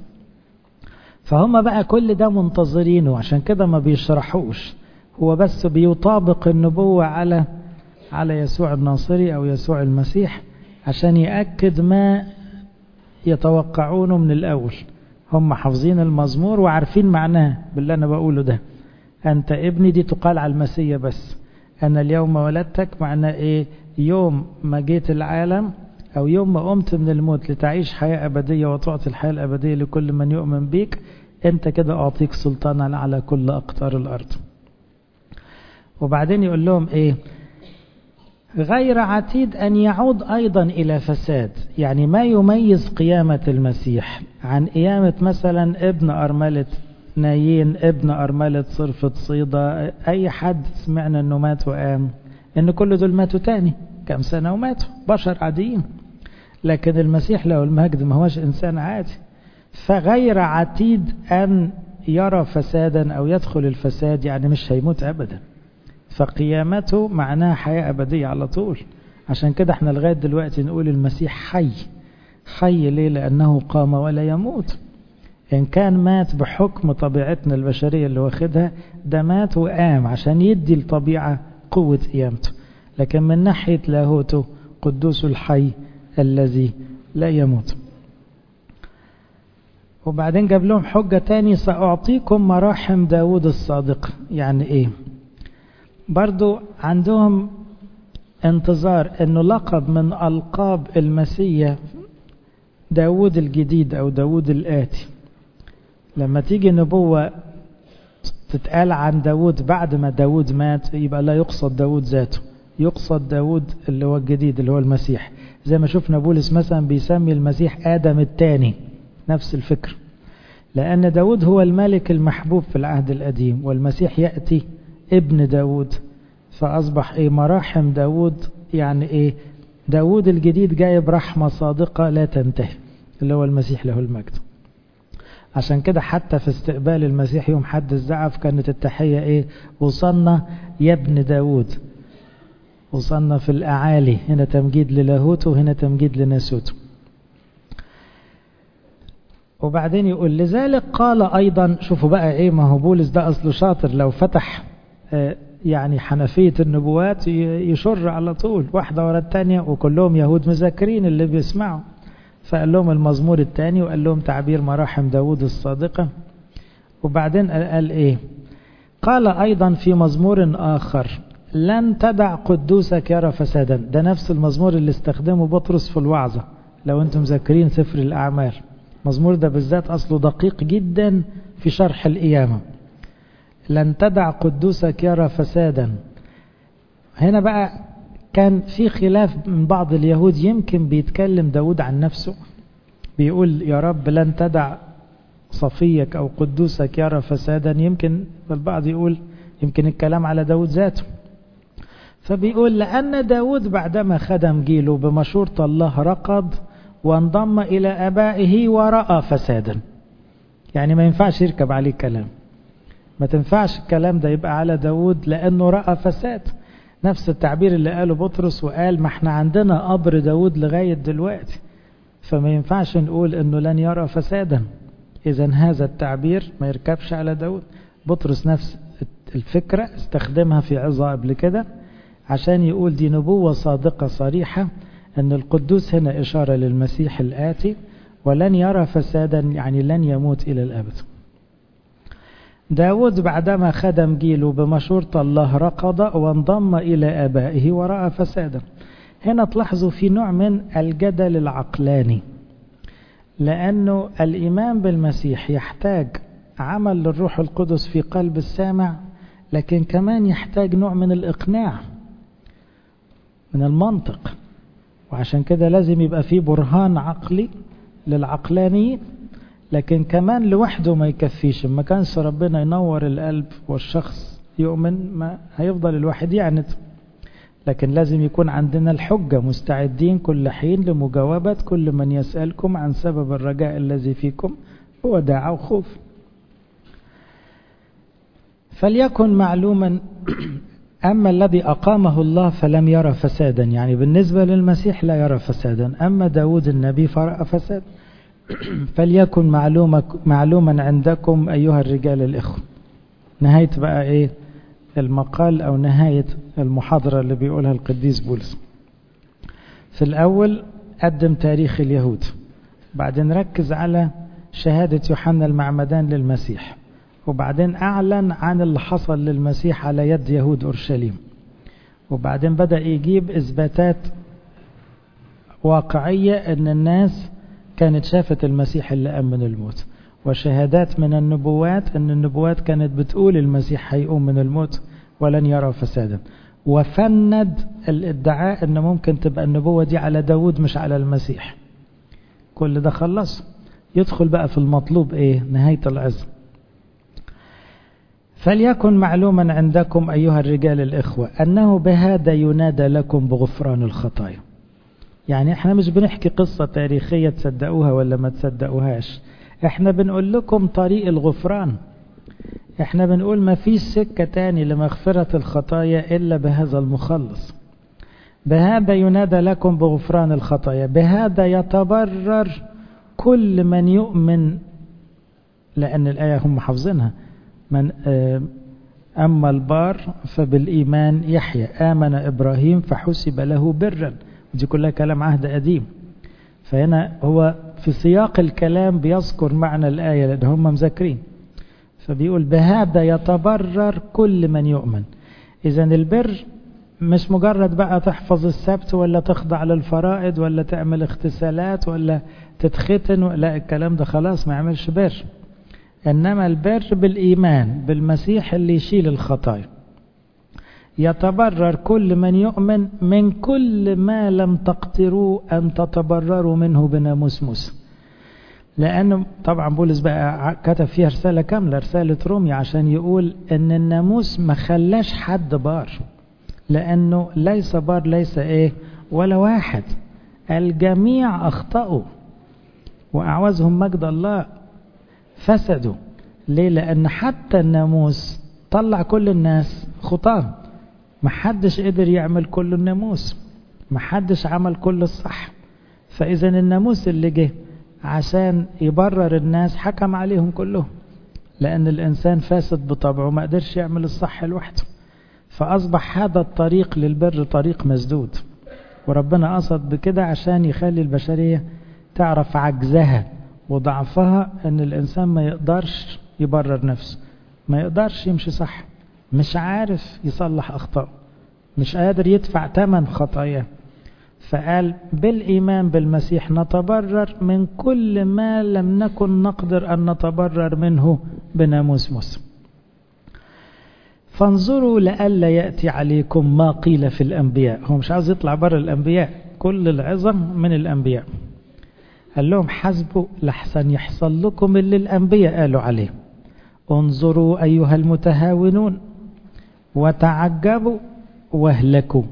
A: فهم بقى كل ده منتظرينه عشان كده ما بيشرحوش هو بس بيطابق النبوة على على يسوع الناصري أو يسوع المسيح عشان يأكد ما يتوقعونه من الأول هم حافظين المزمور وعارفين معناه باللي أنا بقوله ده أنت ابني دي تقال على المسيح بس أنا اليوم ولدتك معناه إيه يوم ما جيت العالم أو يوم ما قمت من الموت لتعيش حياة أبدية وتعطي الحياة الأبدية لكل من يؤمن بيك أنت كده أعطيك سلطانا على كل أقطار الأرض وبعدين يقول لهم إيه غير عتيد أن يعود أيضا إلى فساد يعني ما يميز قيامة المسيح عن قيامة مثلا ابن أرملة نايين ابن أرملة صرفة صيدة أي حد سمعنا أنه مات وقام أن كل دول ماتوا تاني كم سنة وماتوا بشر عاديين لكن المسيح له المجد ما هوش إنسان عادي فغير عتيد أن يرى فسادا أو يدخل الفساد يعني مش هيموت أبدا فقيامته معناها حياة أبدية على طول عشان كده احنا لغاية دلوقتي نقول المسيح حي حي ليه لأنه قام ولا يموت إن كان مات بحكم طبيعتنا البشرية اللي واخدها ده مات وقام عشان يدي الطبيعة قوة قيامته لكن من ناحية لاهوته قدوس الحي الذي لا يموت وبعدين جاب لهم حجة تاني سأعطيكم مراحم داود الصادق يعني ايه برضو عندهم انتظار انه لقب من القاب المسيح داود الجديد او داود الآتي لما تيجي نبوة تتقال عن داود بعد ما داود مات يبقى لا يقصد داود ذاته يقصد داود اللي هو الجديد اللي هو المسيح زي ما شفنا بولس مثلا بيسمي المسيح آدم الثاني نفس الفكر لأن داود هو الملك المحبوب في العهد القديم والمسيح يأتي ابن داود فأصبح إيه مراحم داود يعني إيه داود الجديد جايب رحمة صادقة لا تنتهي اللي هو المسيح له المجد عشان كده حتى في استقبال المسيح يوم حد الزعف كانت التحية ايه وصلنا يا ابن داود وصلنا في الأعالي هنا تمجيد للاهوته وهنا تمجيد لناسوته وبعدين يقول لذلك قال أيضا شوفوا بقى إيه ما هو بولس ده أصله شاطر لو فتح يعني حنفية النبوات يشر على طول واحدة ورا الثانية وكلهم يهود مذاكرين اللي بيسمعوا فقال لهم المزمور الثاني وقال لهم تعبير مراحم داود الصادقة وبعدين قال إيه قال أيضا في مزمور آخر لن تدع قدوسك يرى فسادا ده نفس المزمور اللي استخدمه بطرس في الوعظة لو انتم مذاكرين سفر الأعمال المزمور ده بالذات أصله دقيق جدا في شرح القيامة لن تدع قدوسك يرى فسادا هنا بقى كان في خلاف من بعض اليهود يمكن بيتكلم داود عن نفسه بيقول يا رب لن تدع صفيك أو قدوسك يرى فسادا يمكن البعض يقول يمكن الكلام على داود ذاته فبيقول لأن داود بعدما خدم جيله بمشورة الله رقد وانضم إلى أبائه ورأى فسادا يعني ما ينفعش يركب عليه كلام ما تنفعش الكلام ده يبقى على داود لأنه رأى فساد نفس التعبير اللي قاله بطرس وقال ما احنا عندنا قبر داود لغاية دلوقتي فما ينفعش نقول انه لن يرى فسادا اذا هذا التعبير ما يركبش على داود بطرس نفس الفكرة استخدمها في عظة قبل كده عشان يقول دي نبوة صادقة صريحة أن القدوس هنا إشارة للمسيح الآتي ولن يرى فسادا يعني لن يموت إلى الأبد داود بعدما خدم جيله بمشورة الله رقض وانضم إلى أبائه ورأى فسادا هنا تلاحظوا في نوع من الجدل العقلاني لأنه الإيمان بالمسيح يحتاج عمل للروح القدس في قلب السامع لكن كمان يحتاج نوع من الإقناع من المنطق وعشان كده لازم يبقى في برهان عقلي للعقلانيين لكن كمان لوحده ما يكفيش ما كانش ربنا ينور القلب والشخص يؤمن ما هيفضل الواحد يعند لكن لازم يكون عندنا الحجة مستعدين كل حين لمجاوبة كل من يسألكم عن سبب الرجاء الذي فيكم هو داعى وخوف فليكن معلوما أما الذي أقامه الله فلم يرى فسادا يعني بالنسبة للمسيح لا يرى فسادا أما داود النبي فرأى فساد فليكن معلومة معلوما عندكم أيها الرجال الإخوة نهاية بقى إيه المقال أو نهاية المحاضرة اللي بيقولها القديس بولس في الأول قدم تاريخ اليهود بعدين ركز على شهادة يوحنا المعمدان للمسيح وبعدين أعلن عن اللي حصل للمسيح على يد يهود أورشليم وبعدين بدأ يجيب إثباتات واقعية أن الناس كانت شافت المسيح اللي قام من الموت وشهادات من النبوات أن النبوات كانت بتقول المسيح هيقوم من الموت ولن يرى فسادا وفند الادعاء أن ممكن تبقى النبوة دي على داود مش على المسيح كل ده خلص يدخل بقى في المطلوب ايه نهاية العزم فليكن معلوما عندكم أيها الرجال الإخوة أنه بهذا ينادى لكم بغفران الخطايا يعني احنا مش بنحكي قصة تاريخية تصدقوها ولا ما تصدقوهاش احنا بنقول لكم طريق الغفران احنا بنقول ما فيش سكة تاني لمغفرة الخطايا إلا بهذا المخلص بهذا ينادى لكم بغفران الخطايا بهذا يتبرر كل من يؤمن لأن الآية هم حافظينها من أما البار فبالإيمان يحيى آمن إبراهيم فحسب له برا دي كلها كلام عهد قديم فهنا هو في سياق الكلام بيذكر معنى الآية لأن هم مذاكرين فبيقول بهذا يتبرر كل من يؤمن إذا البر مش مجرد بقى تحفظ السبت ولا تخضع للفرائض ولا تعمل اغتسالات ولا تتختن لا الكلام ده خلاص ما يعملش بر إنما البر بالإيمان بالمسيح اللي يشيل الخطايا يتبرر كل من يؤمن من كل ما لم تقدروا أن تتبرروا منه بناموس موسى لأنه طبعا بولس بقى كتب فيها رسالة كاملة رسالة رومي عشان يقول أن الناموس ما خلاش حد بار لأنه ليس بار ليس إيه ولا واحد الجميع أخطأوا وأعوزهم مجد الله فسدوا ليه لأن حتى الناموس طلع كل الناس خطاه محدش قدر يعمل كل الناموس محدش عمل كل الصح فإذا الناموس اللي جه عشان يبرر الناس حكم عليهم كلهم لأن الإنسان فاسد بطبعه ما قدرش يعمل الصح لوحده فأصبح هذا الطريق للبر طريق مسدود وربنا قصد بكده عشان يخلي البشرية تعرف عجزها وضعفها ان الانسان ما يقدرش يبرر نفسه ما يقدرش يمشي صح مش عارف يصلح اخطائه مش قادر يدفع ثمن خطاياه فقال بالايمان بالمسيح نتبرر من كل ما لم نكن نقدر ان نتبرر منه بناموس موسى فانظروا لئلا ياتي عليكم ما قيل في الانبياء هو مش عاوز يطلع بره الانبياء كل العظم من الانبياء قال لهم حسبوا لحسن يحصل لكم اللي الأنبياء قالوا عليه انظروا أيها المتهاونون وتعجبوا واهلكوا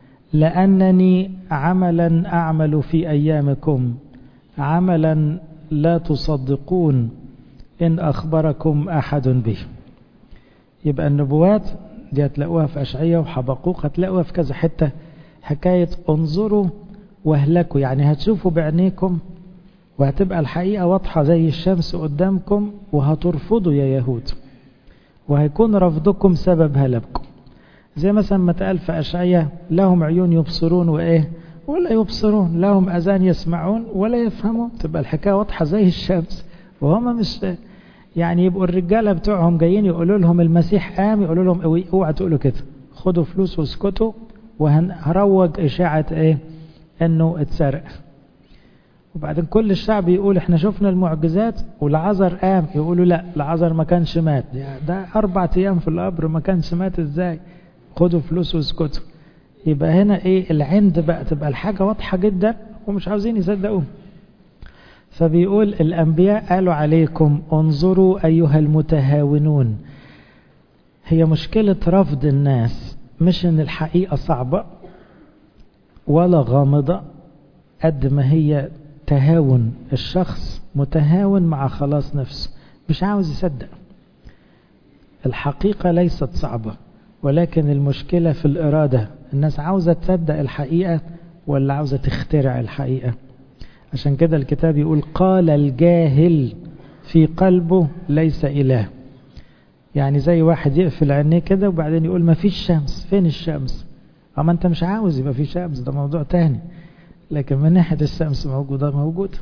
A: لأنني عملا أعمل في أيامكم عملا لا تصدقون إن أخبركم أحد به يبقى النبوات دي هتلاقوها في أشعية وحبقوق هتلاقوها في كذا حتة حكاية انظروا واهلكوا يعني هتشوفوا بعينيكم وهتبقى الحقيقة واضحة زي الشمس قدامكم وهترفضوا يا يهود وهيكون رفضكم سبب هلككم زي مثلا ما تقال في أشعية لهم عيون يبصرون وإيه ولا يبصرون لهم أذان يسمعون ولا يفهمون تبقى الحكاية واضحة زي الشمس وهم مش يعني يبقوا الرجالة بتوعهم جايين يقولوا لهم المسيح قام يقولوا لهم اوعى تقولوا كده خدوا فلوس واسكتوا وهنروج إشاعة إيه إنه اتسرق وبعدين كل الشعب يقول احنا شفنا المعجزات والعذر قام يقولوا لا العذر ما كانش مات ده أربع أيام في القبر ما كانش مات ازاي خدوا فلوس واسكتوا يبقى هنا ايه العند بقى تبقى الحاجة واضحة جدا ومش عاوزين يصدقوه فبيقول الأنبياء قالوا عليكم انظروا أيها المتهاونون هي مشكلة رفض الناس مش ان الحقيقة صعبة ولا غامضة قد ما هي تهاون الشخص متهاون مع خلاص نفسه مش عاوز يصدق الحقيقة ليست صعبة ولكن المشكلة في الإرادة الناس عاوزة تصدق الحقيقة ولا عاوزة تخترع الحقيقة عشان كده الكتاب يقول قال الجاهل في قلبه ليس إله يعني زي واحد يقفل عينيه كده وبعدين يقول ما فيش شمس فين الشمس اما انت مش عاوز يبقى في شمس ده موضوع تاني لكن من ناحية الشمس موجودة موجودة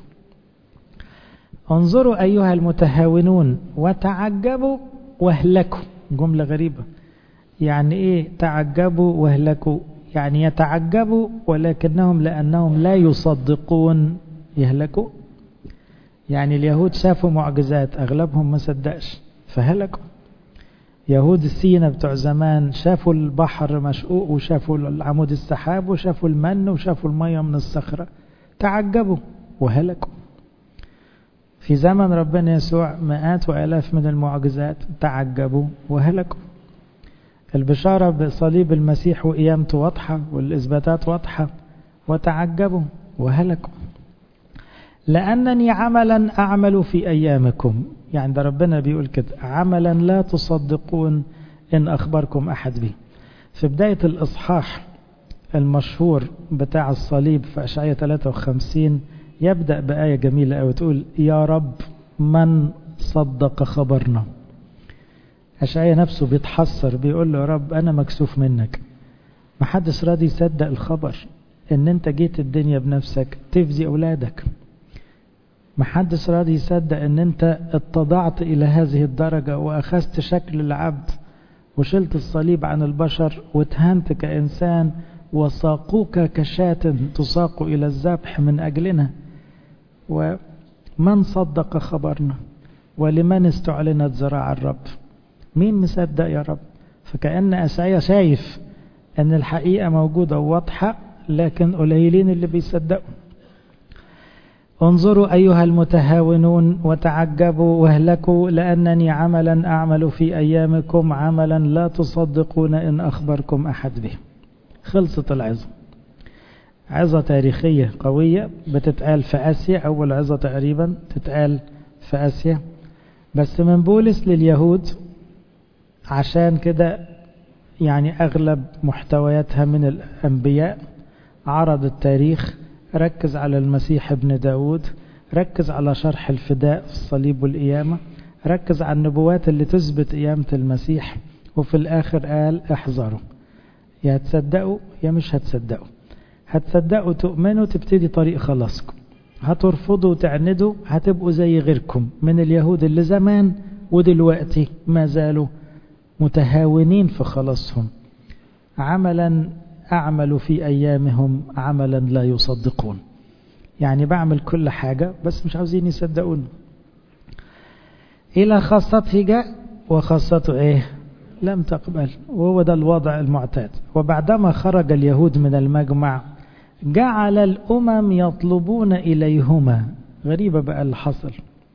A: انظروا أيها المتهاونون وتعجبوا واهلكوا جملة غريبة يعني ايه تعجبوا واهلكوا يعني يتعجبوا ولكنهم لأنهم لا يصدقون يهلكوا يعني اليهود شافوا معجزات أغلبهم ما صدقش فهلكوا يهود السينا بتوع زمان شافوا البحر مشقوق وشافوا العمود السحاب وشافوا المن وشافوا المية من الصخرة تعجبوا وهلكوا في زمن ربنا يسوع مئات وآلاف من المعجزات تعجبوا وهلكوا البشارة بصليب المسيح وقيامته واضحة والإثباتات واضحة وتعجبوا وهلكوا لأنني عملا أعمل في أيامكم يعني ده ربنا بيقول كده عملا لا تصدقون إن أخبركم أحد به في بداية الإصحاح المشهور بتاع الصليب في أشعية 53 يبدأ بآية جميلة أو تقول يا رب من صدق خبرنا أشعية نفسه بيتحسر بيقول له يا رب أنا مكسوف منك محدش راضي يصدق الخبر ان انت جيت الدنيا بنفسك تفزي اولادك محدش راضي يصدق ان انت اتضعت الى هذه الدرجة واخذت شكل العبد وشلت الصليب عن البشر واتهنت كإنسان وساقوك كشاة تساق إلى الذبح من أجلنا ومن صدق خبرنا ولمن استعلنت زراع الرب مين مصدق يا رب فكأن أسعية شايف أن الحقيقة موجودة وواضحة لكن قليلين اللي بيصدقوا انظروا أيها المتهاونون وتعجبوا واهلكوا لأنني عملا أعمل في أيامكم عملا لا تصدقون إن أخبركم أحد به خلصت العظة عظة تاريخية قوية بتتقال في آسيا أول عظة تقريبا تتقال في آسيا بس من بولس لليهود عشان كده يعني أغلب محتوياتها من الأنبياء عرض التاريخ ركز على المسيح ابن داود ركز على شرح الفداء في الصليب والقيامة ركز على النبوات اللي تثبت قيامة المسيح وفي الآخر قال احذروا يا هتصدقوا يا مش هتصدقوا هتصدقوا تؤمنوا تبتدي طريق خلاصكم هترفضوا وتعندوا هتبقوا زي غيركم من اليهود اللي زمان ودلوقتي ما زالوا متهاونين في خلاصهم عملا أعمل في أيامهم عملا لا يصدقون يعني بعمل كل حاجة بس مش عاوزين يصدقون إلى خاصته جاء وخاصته إيه لم تقبل وهو ده الوضع المعتاد وبعدما خرج اليهود من المجمع جعل الأمم يطلبون إليهما غريبة بقى اللي حصل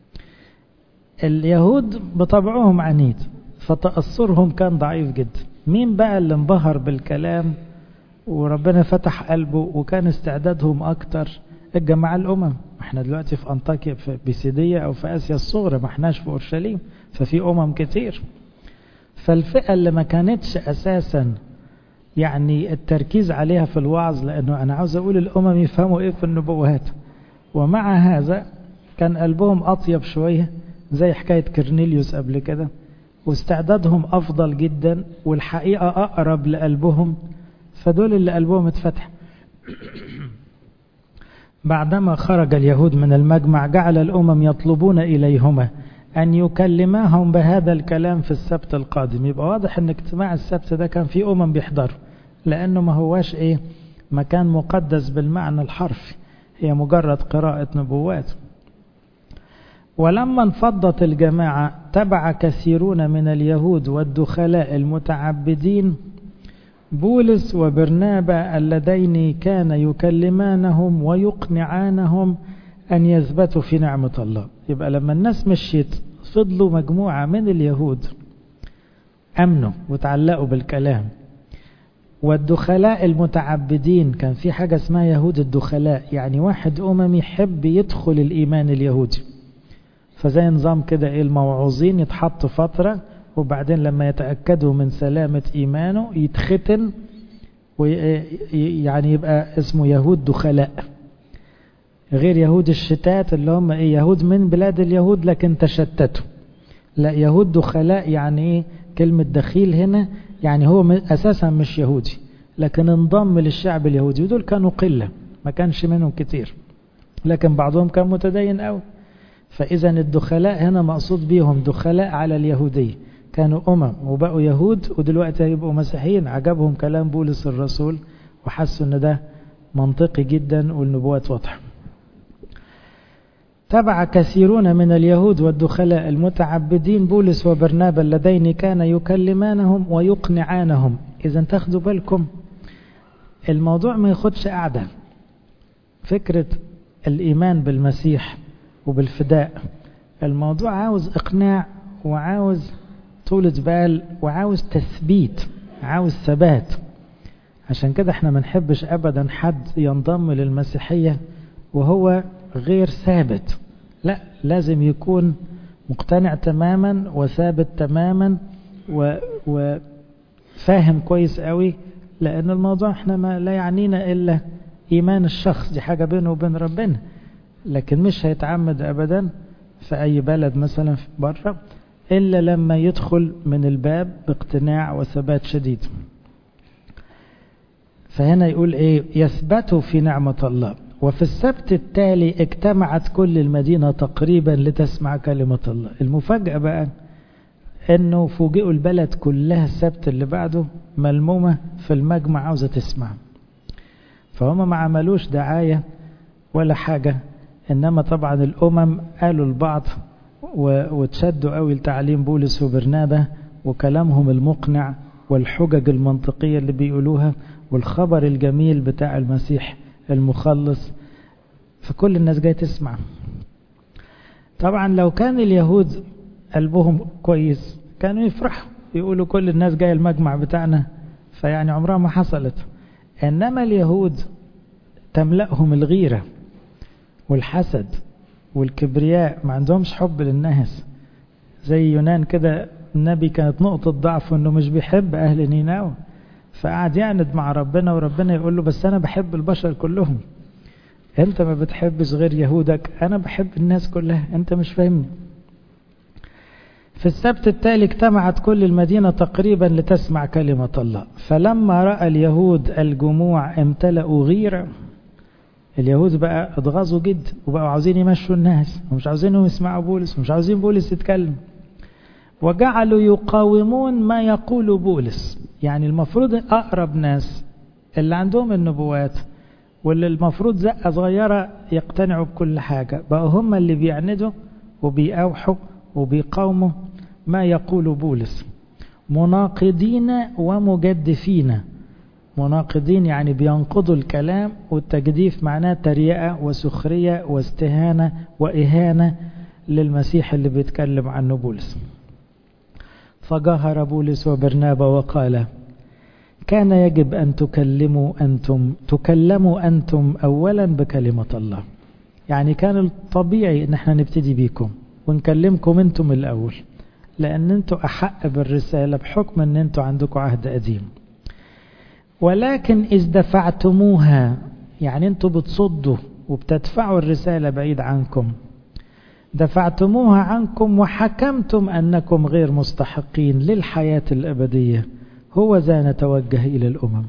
A: اليهود بطبعهم عنيد فتأثرهم كان ضعيف جدا مين بقى اللي انبهر بالكلام وربنا فتح قلبه وكان استعدادهم أكتر الجماعة الأمم احنا دلوقتي في أنطاكيا في بيسيدية أو في آسيا الصغرى ما احناش في أورشليم ففي أمم كتير فالفئة اللي ما كانتش أساسا يعني التركيز عليها في الوعظ لأنه أنا عاوز أقول الأمم يفهموا إيه في النبوات ومع هذا كان قلبهم أطيب شوية زي حكاية كرنيليوس قبل كده واستعدادهم أفضل جدا والحقيقة أقرب لقلبهم فدول اللي قلبهم اتفتح بعدما خرج اليهود من المجمع جعل الأمم يطلبون إليهما أن يكلماهم بهذا الكلام في السبت القادم يبقى واضح أن اجتماع السبت ده كان فيه أمم بيحضروا لأنه ما هواش إيه مكان مقدس بالمعنى الحرفي هي مجرد قراءة نبوات ولما انفضت الجماعة تبع كثيرون من اليهود والدخلاء المتعبدين بولس وبرنابا اللذين كان يكلمانهم ويقنعانهم أن يثبتوا في نعمة الله يبقى لما الناس مشيت فضلوا مجموعة من اليهود أمنوا وتعلقوا بالكلام والدخلاء المتعبدين كان في حاجة اسمها يهود الدخلاء يعني واحد أممي يحب يدخل الإيمان اليهودي فزي نظام كده إيه الموعوظين يتحط فترة وبعدين لما يتأكدوا من سلامة إيمانه يتختن ويعني يبقى اسمه يهود دخلاء غير يهود الشتات اللي هم ايه يهود من بلاد اليهود لكن تشتتوا لا يهود دخلاء يعني ايه كلمة دخيل هنا يعني هو اساسا مش يهودي لكن انضم للشعب اليهودي ودول كانوا قلة ما كانش منهم كتير لكن بعضهم كان متدين قوي فاذا الدخلاء هنا مقصود بيهم دخلاء على اليهودية كانوا أمم وبقوا يهود ودلوقتي هيبقوا مسيحيين عجبهم كلام بولس الرسول وحسوا ان ده منطقي جدا والنبوات واضحه تبع كثيرون من اليهود والدخلاء المتعبدين بولس وبرنابا اللذين كان يكلمانهم ويقنعانهم إذا تاخدوا بالكم الموضوع ما ياخدش قاعدة فكرة الإيمان بالمسيح وبالفداء الموضوع عاوز إقناع وعاوز طولة بال وعاوز تثبيت عاوز ثبات عشان كده احنا ما نحبش أبدا حد ينضم للمسيحية وهو غير ثابت لا لازم يكون مقتنع تماما وثابت تماما وفاهم كويس قوي لأن الموضوع احنا ما لا يعنينا إلا إيمان الشخص دي حاجة بينه وبين ربنا لكن مش هيتعمد أبدا في أي بلد مثلا في بره إلا لما يدخل من الباب باقتناع وثبات شديد فهنا يقول إيه يثبتوا في نعمة الله وفي السبت التالي اجتمعت كل المدينة تقريبا لتسمع كلمة الله المفاجأة بقى انه فوجئوا البلد كلها السبت اللي بعده ملمومة في المجمع عاوزة تسمع فهم ما عملوش دعاية ولا حاجة انما طبعا الامم قالوا البعض وتشدوا قوي لتعليم بولس وبرنابة وكلامهم المقنع والحجج المنطقية اللي بيقولوها والخبر الجميل بتاع المسيح المخلص فكل الناس جاية تسمع طبعا لو كان اليهود قلبهم كويس كانوا يفرحوا يقولوا كل الناس جاية المجمع بتاعنا فيعني عمرها ما حصلت إنما اليهود تملأهم الغيرة والحسد والكبرياء ما عندهمش حب للناس زي يونان كده النبي كانت نقطة ضعف انه مش بيحب اهل نينوى فقعد يعند مع ربنا وربنا يقول له بس انا بحب البشر كلهم انت ما بتحبش غير يهودك انا بحب الناس كلها انت مش فاهمني في السبت التالي اجتمعت كل المدينة تقريبا لتسمع كلمة الله فلما رأى اليهود الجموع امتلأوا غيرة اليهود بقى اتغاظوا جدا وبقوا عاوزين يمشوا الناس ومش عاوزينهم يسمعوا بولس ومش عاوزين بولس يتكلم وجعلوا يقاومون ما يقول بولس يعني المفروض أقرب ناس اللي عندهم النبوات واللي المفروض زقة صغيرة يقتنعوا بكل حاجة بقوا هم اللي بيعندوا وبيأوحوا وبيقاوموا ما يقول بولس مناقضين ومجدفين مناقضين يعني بينقضوا الكلام والتجديف معناه تريقة وسخرية واستهانة وإهانة للمسيح اللي بيتكلم عنه بولس فجاهر بولس وبرنابا وقال كان يجب أن تكلموا أنتم تكلموا أنتم أولا بكلمة الله يعني كان الطبيعي أن احنا نبتدي بيكم ونكلمكم أنتم الأول لأن أنتم أحق بالرسالة بحكم أن أنتم عندكم عهد قديم ولكن إذ دفعتموها يعني أنتم بتصدوا وبتدفعوا الرسالة بعيد عنكم دفعتموها عنكم وحكمتم أنكم غير مستحقين للحياة الأبدية هو ذا نتوجه إلى الأمم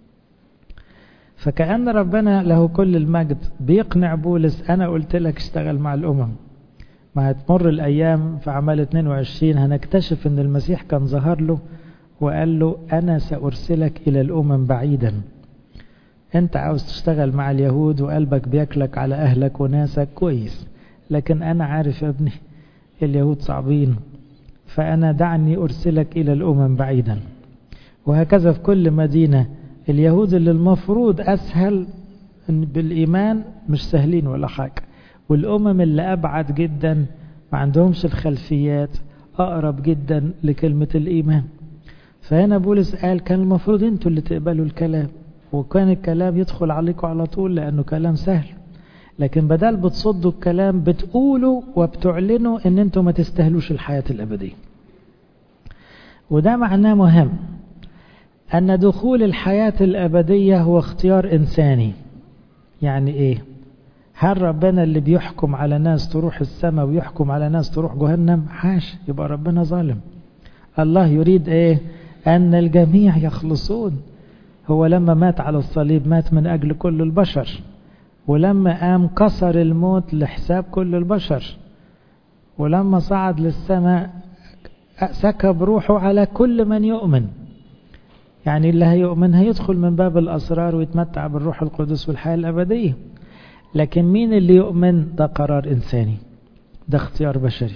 A: فكأن ربنا له كل المجد بيقنع بولس أنا قلت لك اشتغل مع الأمم ما هتمر الأيام في أعمال 22 هنكتشف أن المسيح كان ظهر له وقال له أنا سأرسلك إلى الأمم بعيدا أنت عاوز تشتغل مع اليهود وقلبك بياكلك على أهلك وناسك كويس لكن أنا عارف يا ابني اليهود صعبين فأنا دعني أرسلك إلى الأمم بعيدا وهكذا في كل مدينة اليهود اللي المفروض أسهل بالإيمان مش سهلين ولا حاجة والأمم اللي أبعد جدا ما عندهمش الخلفيات أقرب جدا لكلمة الإيمان فهنا بولس قال كان المفروض انتوا اللي تقبلوا الكلام وكان الكلام يدخل عليكم على طول لأنه كلام سهل لكن بدل بتصدوا الكلام بتقولوا وبتعلنوا ان انتوا ما تستاهلوش الحياة الأبدية وده معناه مهم أن دخول الحياة الأبدية هو اختيار إنساني يعني إيه هل ربنا اللي بيحكم على ناس تروح السماء ويحكم على ناس تروح جهنم حاش يبقى ربنا ظالم الله يريد إيه أن الجميع يخلصون هو لما مات على الصليب مات من أجل كل البشر ولما قام كسر الموت لحساب كل البشر ولما صعد للسماء سكب روحه على كل من يؤمن يعني اللي هيؤمن هيدخل من باب الأسرار ويتمتع بالروح القدس والحياة الأبدية لكن مين اللي يؤمن ده قرار إنساني ده اختيار بشري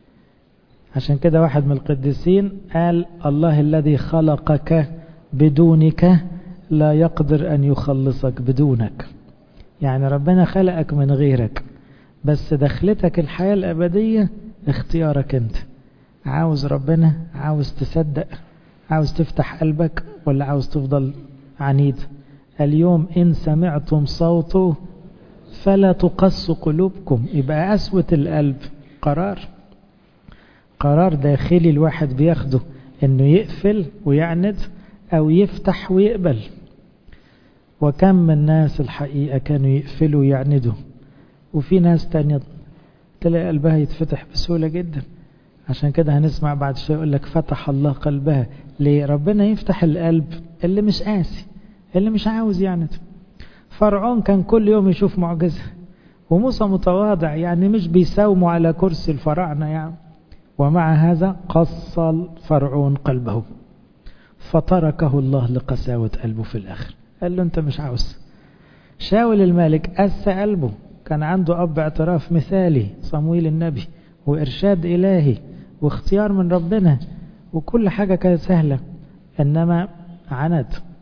A: عشان كده واحد من القديسين قال الله الذي خلقك بدونك لا يقدر أن يخلصك بدونك يعني ربنا خلقك من غيرك بس دخلتك الحياة الأبدية اختيارك انت عاوز ربنا عاوز تصدق عاوز تفتح قلبك ولا عاوز تفضل عنيد اليوم إن سمعتم صوته فلا تقص قلوبكم يبقى قسوة القلب قرار قرار داخلي الواحد بياخده انه يقفل ويعند أو يفتح ويقبل وكم من ناس الحقيقة كانوا يقفلوا ويعندوا وفي ناس تانية تلاقي قلبها يتفتح بسهولة جدا عشان كده هنسمع بعد شوية يقول لك فتح الله قلبها ليه ربنا يفتح القلب اللي مش قاسي اللي مش عاوز يعند فرعون كان كل يوم يشوف معجزة وموسى متواضع يعني مش بيساوموا على كرسي الفراعنة يعني ومع هذا قص فرعون قلبه فتركه الله لقساوة قلبه في الآخر قال له أنت مش عاوز شاول الملك أس قلبه كان عنده أب اعتراف مثالي صمويل النبي وإرشاد إلهي واختيار من ربنا وكل حاجة كانت سهلة إنما عند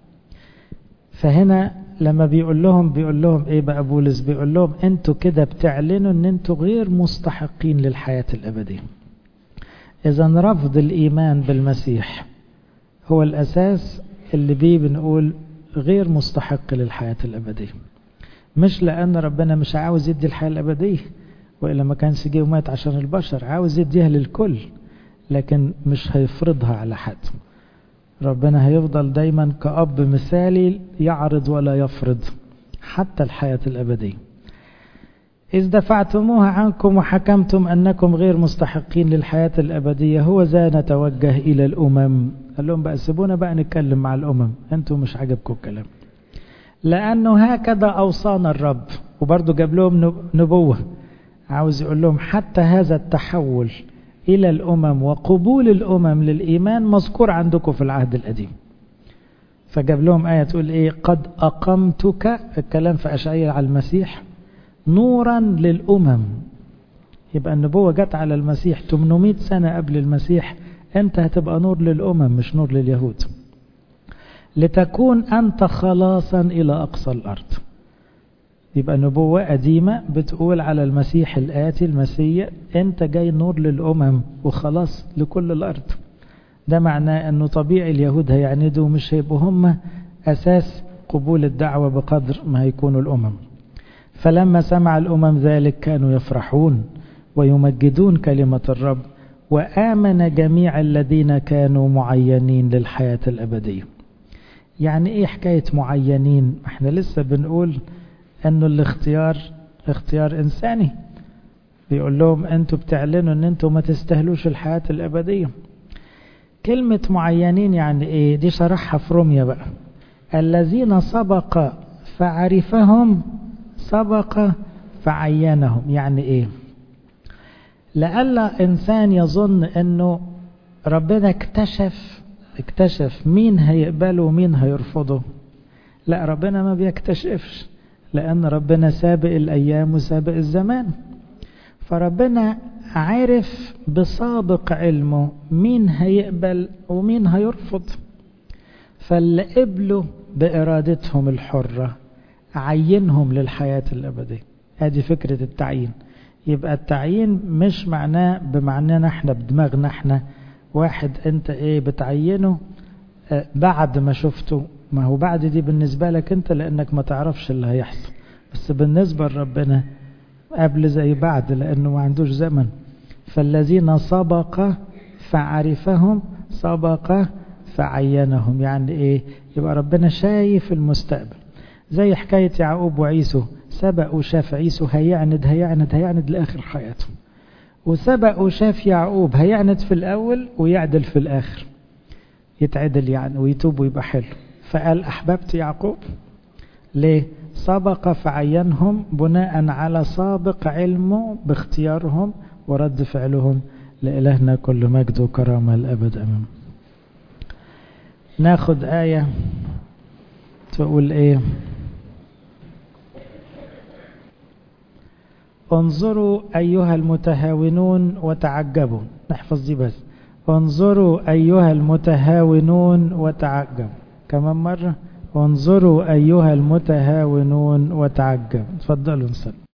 A: فهنا لما بيقول لهم بيقول لهم ايه بقى بولس بيقول لهم انتوا كده بتعلنوا ان انتوا غير مستحقين للحياة الابدية اذا رفض الايمان بالمسيح هو الاساس اللي بيه بنقول غير مستحق للحياة الابدية مش لان ربنا مش عاوز يدي الحياة الابدية وإلا ما كانش جه ومات عشان البشر عاوز يديها للكل لكن مش هيفرضها على حد ربنا هيفضل دايما كأب مثالي يعرض ولا يفرض حتى الحياة الأبدية إذ دفعتموها عنكم وحكمتم أنكم غير مستحقين للحياة الأبدية هو ذا نتوجه إلى الأمم قال لهم بقى سيبونا بقى نتكلم مع الأمم أنتم مش عجبكم الكلام لأنه هكذا أوصانا الرب وبرضه جاب لهم نبوة عاوز يقول لهم حتى هذا التحول إلى الأمم وقبول الأمم للإيمان مذكور عندكم في العهد القديم فجاب لهم آية تقول إيه قد أقمتك الكلام في أشعية على المسيح نورا للأمم يبقى النبوة جت على المسيح 800 سنة قبل المسيح أنت هتبقى نور للأمم مش نور لليهود لتكون أنت خلاصا إلى أقصى الأرض يبقى نبوة قديمة بتقول على المسيح الآتي المسيح أنت جاي نور للأمم وخلاص لكل الأرض ده معناه أنه طبيعي اليهود هيعندوا مش هيبقوا هم أساس قبول الدعوة بقدر ما هيكونوا الأمم فلما سمع الأمم ذلك كانوا يفرحون ويمجدون كلمة الرب وآمن جميع الذين كانوا معينين للحياة الأبدية يعني إيه حكاية معينين احنا لسه بنقول انه الاختيار اختيار انساني بيقول لهم انتوا بتعلنوا ان انتوا ما تستاهلوش الحياة الابدية كلمة معينين يعني ايه دي شرحها في روميا بقى الذين سبق فعرفهم سبق فعينهم يعني ايه لألا انسان يظن انه ربنا اكتشف اكتشف مين هيقبله ومين هيرفضه لا ربنا ما بيكتشفش لأن ربنا سابق الأيام وسابق الزمان فربنا عارف بسابق علمه مين هيقبل ومين هيرفض فاللي قبلوا بإرادتهم الحرة عينهم للحياة الأبدية هذه فكرة التعيين يبقى التعيين مش معناه بمعنانا احنا بدماغنا احنا واحد انت ايه بتعينه اه بعد ما شفته ما هو بعد دي بالنسبة لك انت لانك ما تعرفش اللي هيحصل بس بالنسبة لربنا قبل زي بعد لانه ما عندوش زمن فالذين سبق فعرفهم سبق فعينهم يعني ايه يبقى ربنا شايف المستقبل زي حكاية يعقوب وعيسو سبق وشاف عيسو هيعند هيعند هيعند لآخر حياته وسبق وشاف يعقوب هيعند في الأول ويعدل في الآخر يتعدل يعني ويتوب ويبقى حلو فقال أحببت يعقوب ليه سبق فعينهم بناء على سابق علمه باختيارهم ورد فعلهم لإلهنا كل مجد وكرامة الأبد أمام ناخد آية تقول إيه انظروا أيها المتهاونون وتعجبوا نحفظ دي بس انظروا أيها المتهاونون وتعجبوا كمان مرة انظروا أيها المتهاونون وتعجبوا تفضلوا نصلي